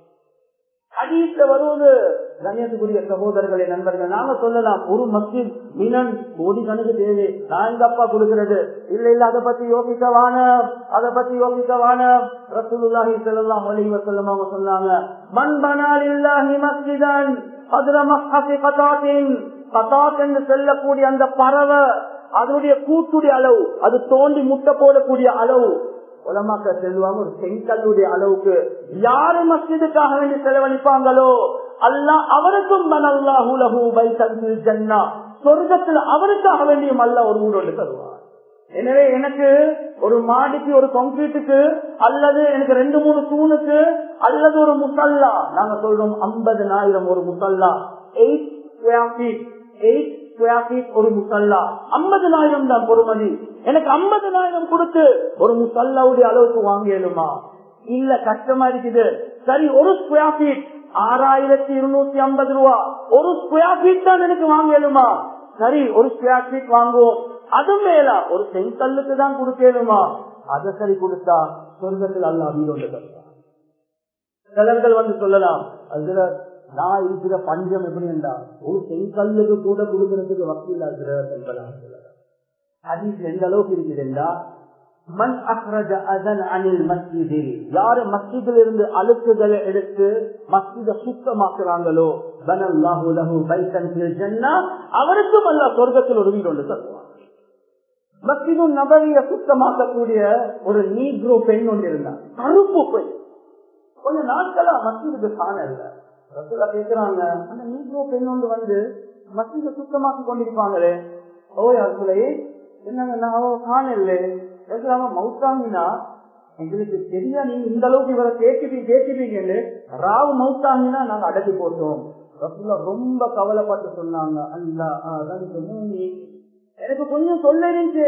ஹதீஸ்ல வருவது கண்ணியத்துக்குரிய சகோதரர்களே நண்பர்கள் நாங்க சொல்லலாம் ஒரு மஸ்ஜித் மினன் கோடி கணக்கு தேவை நான் எங்க அப்பா கொடுக்கிறது இல்ல இல்ல அதை பத்தி யோசிக்கவான அதை பத்தி யோசிக்கவான ரசூலுல்லாஹி ஸல்லல்லாஹு அலைஹி வஸல்லம் அவங்க சொன்னாங்க மன் பனால் இல்லாஹி மஸ்ஜிதன் அதுல மஸ்ஹஃபி கதாத்தின் கதாத் என்று செல்லக்கூடிய அந்த பறவை அதனுடைய கூட்டுடைய அளவு அது தோண்டி முட்டை போடக்கூடிய அளவு உலமாக்க செல்வாங்க ஒரு செங்கல்லுடைய அளவுக்கு யாரு மஸ்ஜிதுக்காக வேண்டி செலவழிப்பாங்களோ அல்லா அவருக்கும் ஜன்னா சொர்க்கத்தில் அவருக்காக வேண்டியும் அல்ல ஒரு வீடு ஒன்று தருவார் எனவே எனக்கு ஒரு மாடிக்கு ஒரு கான்கிரீட்டுக்கு அல்லது எனக்கு ரெண்டு மூணு தூணுக்கு அல்லது ஒரு முசல்லா நாங்க சொல்றோம் ஐம்பதுனாயிரம் ஒரு முசல்லா eight square feet eight square feet ஒரு முசல்லா ஐம்பதுனாயிரம் தான் பொறுமதி எனக்கு ஐம்பதுனாயிரம் கொடுத்து ஒரு முசல்லாவுடைய அளவுக்கு வாங்கியலுமா இல்ல கஷ்டமா இருக்குது சரி ஒரு ஸ்கொயர் ஃபீட் ஆறாயிரத்தி இருநூத்தி ஐம்பது ரூபா ஒரு ஸ்கொயர் ஃபீட் தான் எனக்கு வாங்கியலுமா சரி ஒரு ஸ்கொயர் ஃபீட் வாங்குவோம் அது மேல ஒரு செங்கல்லுக்கு தான் கொடுக்கலுமா அதை சரி கொடுத்தா சொர்க்கத்தில் அல்ல வீடு சிலர்கள் வந்து சொல்லலாம் அதுல நான் இருக்கிற பஞ்சம் எப்படி என்றா ஒரு செங்கல்லுக்கு கூட கொடுக்கறதுக்கு வக்கீல் என்பதாக ஹதீஸ் எந்த அளவுக்கு இருக்குதுண்டா மண் அக்ரஜ அதன் அனில் மஸ்ஜிதில் யாரு மஸ்ஜிதில் இருந்து அழுக்குகளை எடுத்து மஸ்ஜித சுத்தமாக்குறாங்களோ பனல்லாஹு லஹு பைத்தன் ஃபில் ஜன்னா அவருக்கும் அல்ல சொர்க்கத்தில் ஒரு வீடு ஒன்று தருவாங்க மஸ்ஜிது நபவிய சுத்தமாக்கக்கூடிய ஒரு நீக்ரோ பெண் ஒன்று இருந்தார் கருப்பு பெண் கொஞ்ச நாட்களா மஸ்ஜிதுக்கு காணல ரசூலா கேக்குறாங்க அந்த நீக்ரோ பெண் ஒன்று வந்து மஸ்ஜித சுத்தமாக்கி கொண்டிருப்பாங்களே ஓ ரசூலையே என்னங்க நான் காணல பேசலாம மவுத்தாங்கினா எங்களுக்கு தெரியா நீங்க இந்த அளவுக்கு இவரை கேட்டுப்பீங்க கேட்டுப்பீங்கன்னு ராவு மவுத்தாங்கினா நாங்க அடக்கி போட்டோம் ரசூலா ரொம்ப கவலைப்பட்டு சொன்னாங்க அல்லா மூணி எனக்கு கொஞ்சம் சொல்ல இருந்துச்சு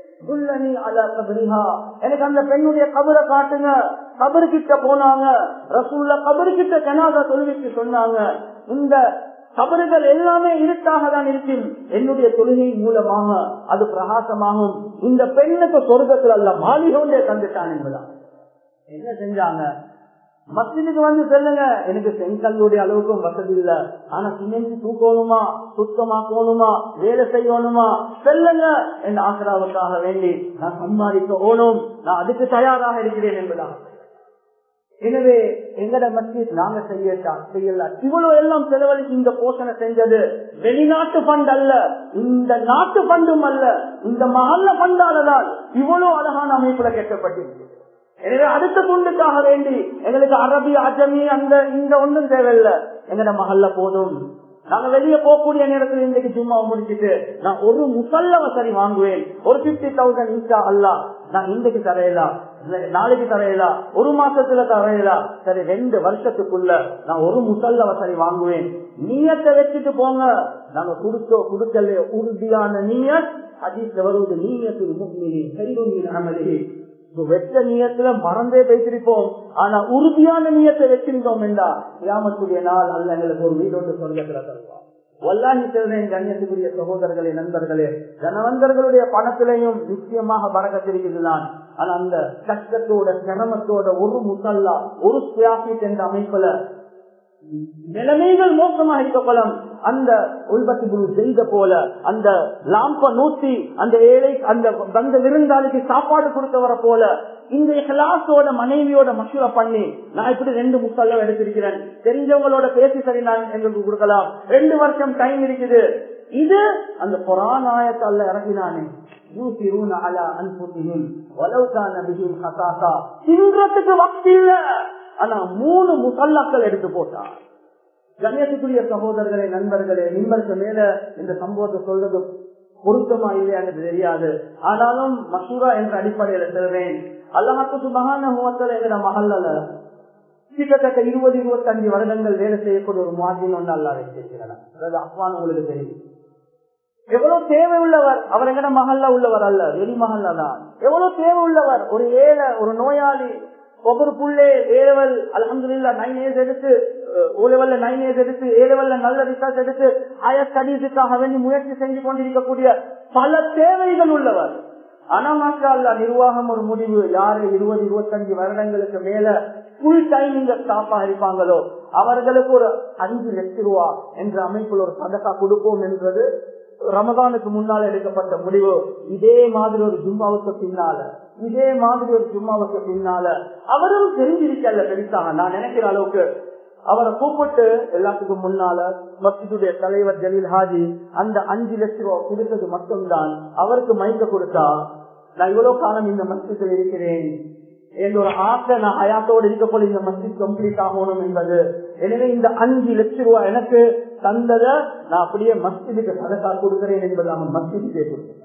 எனக்கு அந்த பெண்ணுடைய கபரை காட்டுங்க கபரு கிட்ட போனாங்க ரசூல்ல கபரு கிட்ட ஜனாதா தொழுவிக்கு சொன்னாங்க இந்த கபறுகள் எல்லாமே இருட்டாக தான் இருக்கும் என்னுடைய தொழுகை மூலமாக அது பிரகாசமாகும் இந்த பெண்ணுக்கு சொர்க்கத்தில் அல்ல மாளிகோண்டே தந்துட்டான் என்பதான் என்ன செஞ்சாங்க மஸ்ஜிதுக்கு வந்து செல்லுங்க எனக்கு செங்கல்லுடைய அளவுக்கும் வசதி இல்ல ஆனா சிமெண்ட் தூக்கணுமா சுத்தமாக்கணுமா வேலை செய்யணுமா செல்லுங்க என் ஆசிராவுக்காக வேண்டி நான் சம்பாதிக்க ஓணும் நான் அதுக்கு தயாராக இருக்கிறேன் என்பதாக எனவே எங்கட மஸ்ஜித் நாங்க செய்யட்டா செய்யல இவ்வளவு எல்லாம் செலவழிச்சு இந்த போஷணை செஞ்சது வெளிநாட்டு பண்ட் அல்ல இந்த நாட்டு பண்டும் அல்ல இந்த மகல்ல பண்டாலதான் இவ்வளவு அழகான அமைப்புல கட்டப்பட்டிருக்கு எனவே அடுத்த துண்டுக்காக வேண்டி எங்களுக்கு அரபி அஜமி அந்த இந்த ஒன்றும் தேவையில்லை எங்கட மகல்ல போதும் நாங்க வெளியே போகக்கூடிய நேரத்தில் இன்றைக்கு சும்மா முடிச்சுட்டு நான் ஒரு முசல்ல வசதி வாங்குவேன் ஒரு பிப்டி தௌசண்ட் இன்ஷா அல்ல நான் இன்றைக்கு தரையலாம் நாளைக்கு தரையலாம் ஒரு மாசத்துல தரையலாம் சரி ரெண்டு வருஷத்துக்குள்ள நான் ஒரு முசல்ல வசதி வாங்குவேன் நீயத்தை வச்சுட்டு போங்க நாங்க கொடுத்தோ கொடுக்கல உறுதியான நீயத் அதிக வருவது நீயத்தில் முக்மினி கைவங்கின் அமலி வெற்ற நீயத்துல மறந்தே பேசிருப்போம் ஆனா உறுதியான நீயத்தை வச்சிருந்தோம் என்றா கிராமத்துடைய நாள் அல்ல எங்களுக்கு ஒரு வீடு ஒன்று சொர்க்கத்துல தருவான் வல்லாஹி சொல்றேன் கண்ணியத்துக்குரிய சகோதரர்களே நண்பர்களே ஜனவந்தர்களுடைய பணத்திலையும் நிச்சயமாக பறக்கத்திருக்குதுதான் ஆனா அந்த கஷ்டத்தோட சிரமத்தோட ஒரு முசல்லா ஒரு ஸ்கிராஃபிட் என்ற அமைப்புல நிலைமைகள் மோசமாக இருக்கப்பலம் அந்த உள்பத்தி குழு செய்த போல அந்த லாம்ப நூத்தி அந்த ஏழை அந்த வந்த விருந்தாளிக்கு சாப்பாடு கொடுத்தவரை போல இந்த கிளாஸோட மனைவியோட மசூரா பண்ணி நான் இப்படி ரெண்டு முசல்ல எடுத்திருக்கிறேன் தெரிஞ்சவங்களோட பேசி சரி நான் எங்களுக்கு கொடுக்கலாம் ரெண்டு வருஷம் டைம் இருக்குது இது அந்த புறாநாயத்தால இறங்கினானே தின்றதுக்கு வக்தி இல்ல ஆனா மூணு முசல்லாக்கள் எடுத்து போட்டான் கண்ணியத்துக்குரிய சகோதரர்களே நண்பர்களே நிம்பருக்கு மேல இந்த சம்பவத்தை சொல்றது பொருத்தமா இல்லையான்னு தெரியாது ஆனாலும் மசூரா என்ற அடிப்படையில சொல்றேன் அல்லாஹாக்கு மகான எங்கட மகல்ல கிட்டத்தட்ட இருபது இருபத்தஞ்சு வருடங்கள் வேலை செய்யக்கூடிய ஒரு மாதிரின்னு ஒன்று அல்லா வச்சிருக்கிறார் அதாவது அப்பான்னு உங்களுக்கு தெரியும் எவ்வளவு தேவை உள்ளவர் அவர் எங்கட மகல்ல உள்ளவர் அல்ல வெளி மகல்ல தான் எவ்வளவு தேவை உள்ளவர் ஒரு ஏழை ஒரு நோயாளி ஒவ்வொரு புள்ளே ஏலவல் அலமதுல்லா நைன் இயர்ஸ் எடுத்து ஓலவல்ல நைன் இயர்ஸ் எடுத்து ஏலவல்ல நல்ல ரிசர்ச் எடுத்து ஹயர் ஸ்டடீஸுக்காக வேண்டி முயற்சி செஞ்சு கொண்டிருக்கக்கூடிய பல தேவைகள் உள்ளவர் ஆனா மாஷா அல்லா நிர்வாகம் ஒரு முடிவு யாரு இருபது இருபத்தஞ்சு வருடங்களுக்கு மேல ஃபுல் டைம் இங்க ஸ்டாஃபா இருப்பாங்களோ அவர்களுக்கு ஒரு அஞ்சு லட்சம் ரூபா என்ற அமைப்பில் ஒரு சதக்கா கொடுப்போம் என்றது ரமதானுக்கு முன்னால் எடுக்கப்பட்ட முடிவு இதே மாதிரி ஒரு ஜும்மாவுக்கு பின்னால இதே மாதிரி ஒரு ஜும்மாவுக்கு பின்னால அவரும் தெரிஞ்சிருக்கல பெருசாக நான் நினைக்கிற அளவுக்கு அவரை கூப்பிட்டு எல்லாத்துக்கும் முன்னால மஸ்ஜிதுடைய தலைவர் ஜலீல் ஹாஜி அந்த அஞ்சு லட்சம் ரூபாய் கொடுத்தது மட்டும்தான் அவருக்கு மைக்க கொடுத்தா நான் இவ்வளவு காலம் இந்த மஸ்ஜிதில் இருக்கிறேன் என்ற ஒரு ஆசை நான் ஹயாத்தோடு இருக்க போல இந்த மஸ்ஜித் கம்ப்ளீட் ஆகணும் என்பது எனவே இந்த அஞ்சு லட்சம் ரூபாய் எனக்கு தந்தத நான் அப்படியே மஸ்ஜிதுக்கு சதக்கா கொடுக்கிறேன் என்பது அவன் மஸ்ஜிதுக்கே கொடுத்தேன்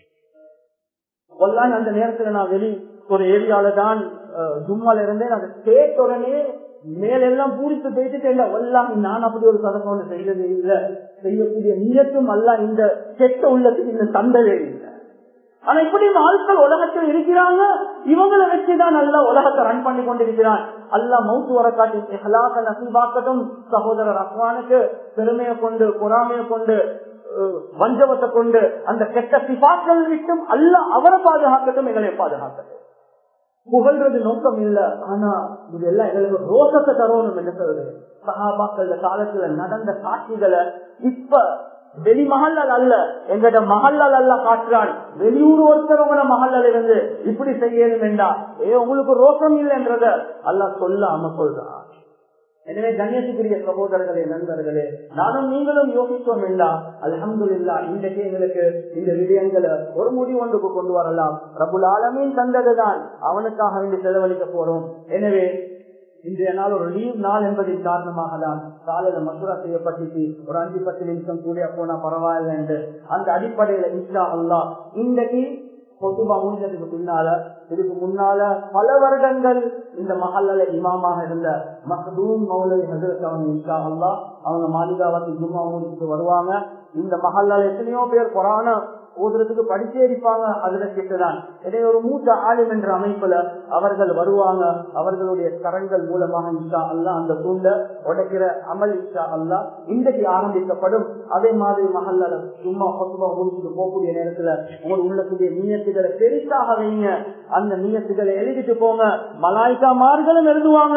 ஒல்லான் அந்த நேரத்துல நான் வெளி ஒரு ஏரியால தான் ஜும்மால இருந்தேன் அதை கேட்ட உடனே மேலெல்லாம் பூரித்து பேசிட்டேன் ஒல்லாம் நான் அப்படி ஒரு சதக்கம் ஒன்று செய்யவே இல்லை செய்யக்கூடிய நீயத்தும் அல்ல இந்த கெட்ட உள்ளத்துக்கு இந்த தந்தவே இல்லை ஆனா இப்படி ஆட்கள் உலகத்தில் இருக்கிறாங்க இவங்களை வச்சுதான் நல்லா உலகத்தை ரன் பண்ணி கொண்டிருக்கிறான் அல்லா மவுத்து வர காட்டி ஹலாக்க நசீபாக்கட்டும் சகோதரர் அஸ்வானுக்கு பெருமையை கொண்டு பொறாமையை கொண்டு வஞ்சவத்தை கொண்டு அந்த கெட்ட சிபாக்கள் விட்டும் அல்ல அவரை பாதுகாக்கட்டும் எங்களை பாதுகாக்கட்டும் புகழ்றது நோக்கம் இல்ல ஆனா இது எல்லாம் எங்களுக்கு ரோசத்தை தரணும் என்று சொல்றேன் சகாபாக்கள் காலத்துல நடந்த காட்சிகளை இப்ப வெளி மகல்லால் அல்ல எங்கட மகல்லால் அல்ல காட்டுறான் வெளியூர் ஒருத்தரவங்க மகல்லால் இருந்து இப்படி செய்யணும் என்றா ஏ உங்களுக்கு ரோசம் இல்லைன்றத அல்ல சொல்லாம சொல்றான் எனவே கண்ணியத்துக்குரிய சகோதரர்களே நண்பர்களே நானும் நீங்களும் யோசித்தோம் என்றா அலமது இல்லா இன்றைக்கு எங்களுக்கு இந்த விடயங்களை ஒரு முடிவு ஒன்றுக்கு கொண்டு வரலாம் ரபுல் ஆலமீன் தந்ததுதான் அவனுக்காக வேண்டி செலவழிக்க போறோம் எனவே இன்றைய நாள் ஒரு லீவ் நாள் என்பதின் காரணமாக தான் காலையில மசூரா செய்யப்பட்டுச்சு ஒரு அஞ்சு பத்து நிமிஷம் கூட போனா பரவாயில்ல என்று அந்த அடிப்படையில இன்ஷா அல்லா இன்றைக்கு பொதுவா முடிஞ்சதுக்கு பின்னால இதுக்கு முன்னால பல வருடங்கள் இந்த மஹல்ல இமாமாக இருந்த மஹதூம் மௌலவி ஹசரத் அவங்க இன்ஷா அல்லா அவங்க மாளிகாவத்தி ஜும்மா முடிச்சுட்டு வருவாங்க இந்த மஹல்ல எத்தனையோ பேர் கொரோனா ஓதுறதுக்கு படிச்சே இருப்பாங்க அதுல கிட்டதான் எனவே ஒரு மூத்த ஆளும் என்ற அமைப்புல அவர்கள் வருவாங்க அவர்களுடைய கரங்கள் மூலமாக இன்ஷா அல்லா அந்த தூண்ட உடைக்கிற அமல் இன்ஷா அல்லா இன்றைக்கு ஆரம்பிக்கப்படும் அதே மாதிரி மகல்ல சும்மா பசுமா முடிச்சுட்டு போகக்கூடிய நேரத்துல உங்களோட உள்ளக்கூடிய நீயத்துகளை பெருசாக வைங்க அந்த நீயத்துகளை எழுதிட்டு போங்க மலாய்க்கா மார்களும் எழுதுவாங்க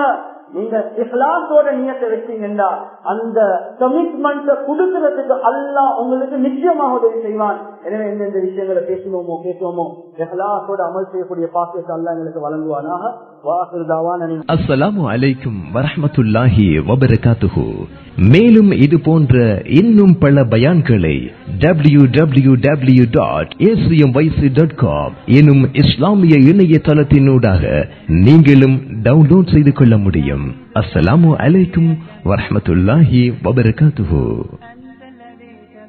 நீங்க இஹ்லாசோட நியத்தை வச்சீங்கன்னா அந்த கமிட்மெண்ட் கொடுக்கறதுக்கு அல்லாஹ் உங்களுக்கு நிச்சயமாக உதவி செய்வான் எனவே எந்தெந்த விஷயங்களை பேசணுமோ கேட்கணுமோ இஹ்லாசோட அமல் செய்யக்கூடிய பாக்கியத்தை அல்லாஹ் எங்களுக்கு வழங்குவானாக வாசுதாவான அஸ்ஸலாமு அலைக்கும் வரஹ்மத்துல்லாஹி வபரகாத்துஹு மேலும் இது போன்ற இன்னும் பல பயான்களை W W W dot dot com எனும் இஸ்லாமிய இணையதளத்தினூடாக நீங்களும் டவுன்லோட் செய்து கொள்ள முடியும் அஸ்ஸலாமு அலைக்கும் வரஹ்மத்துல்லாஹி வபரகாத்துஹு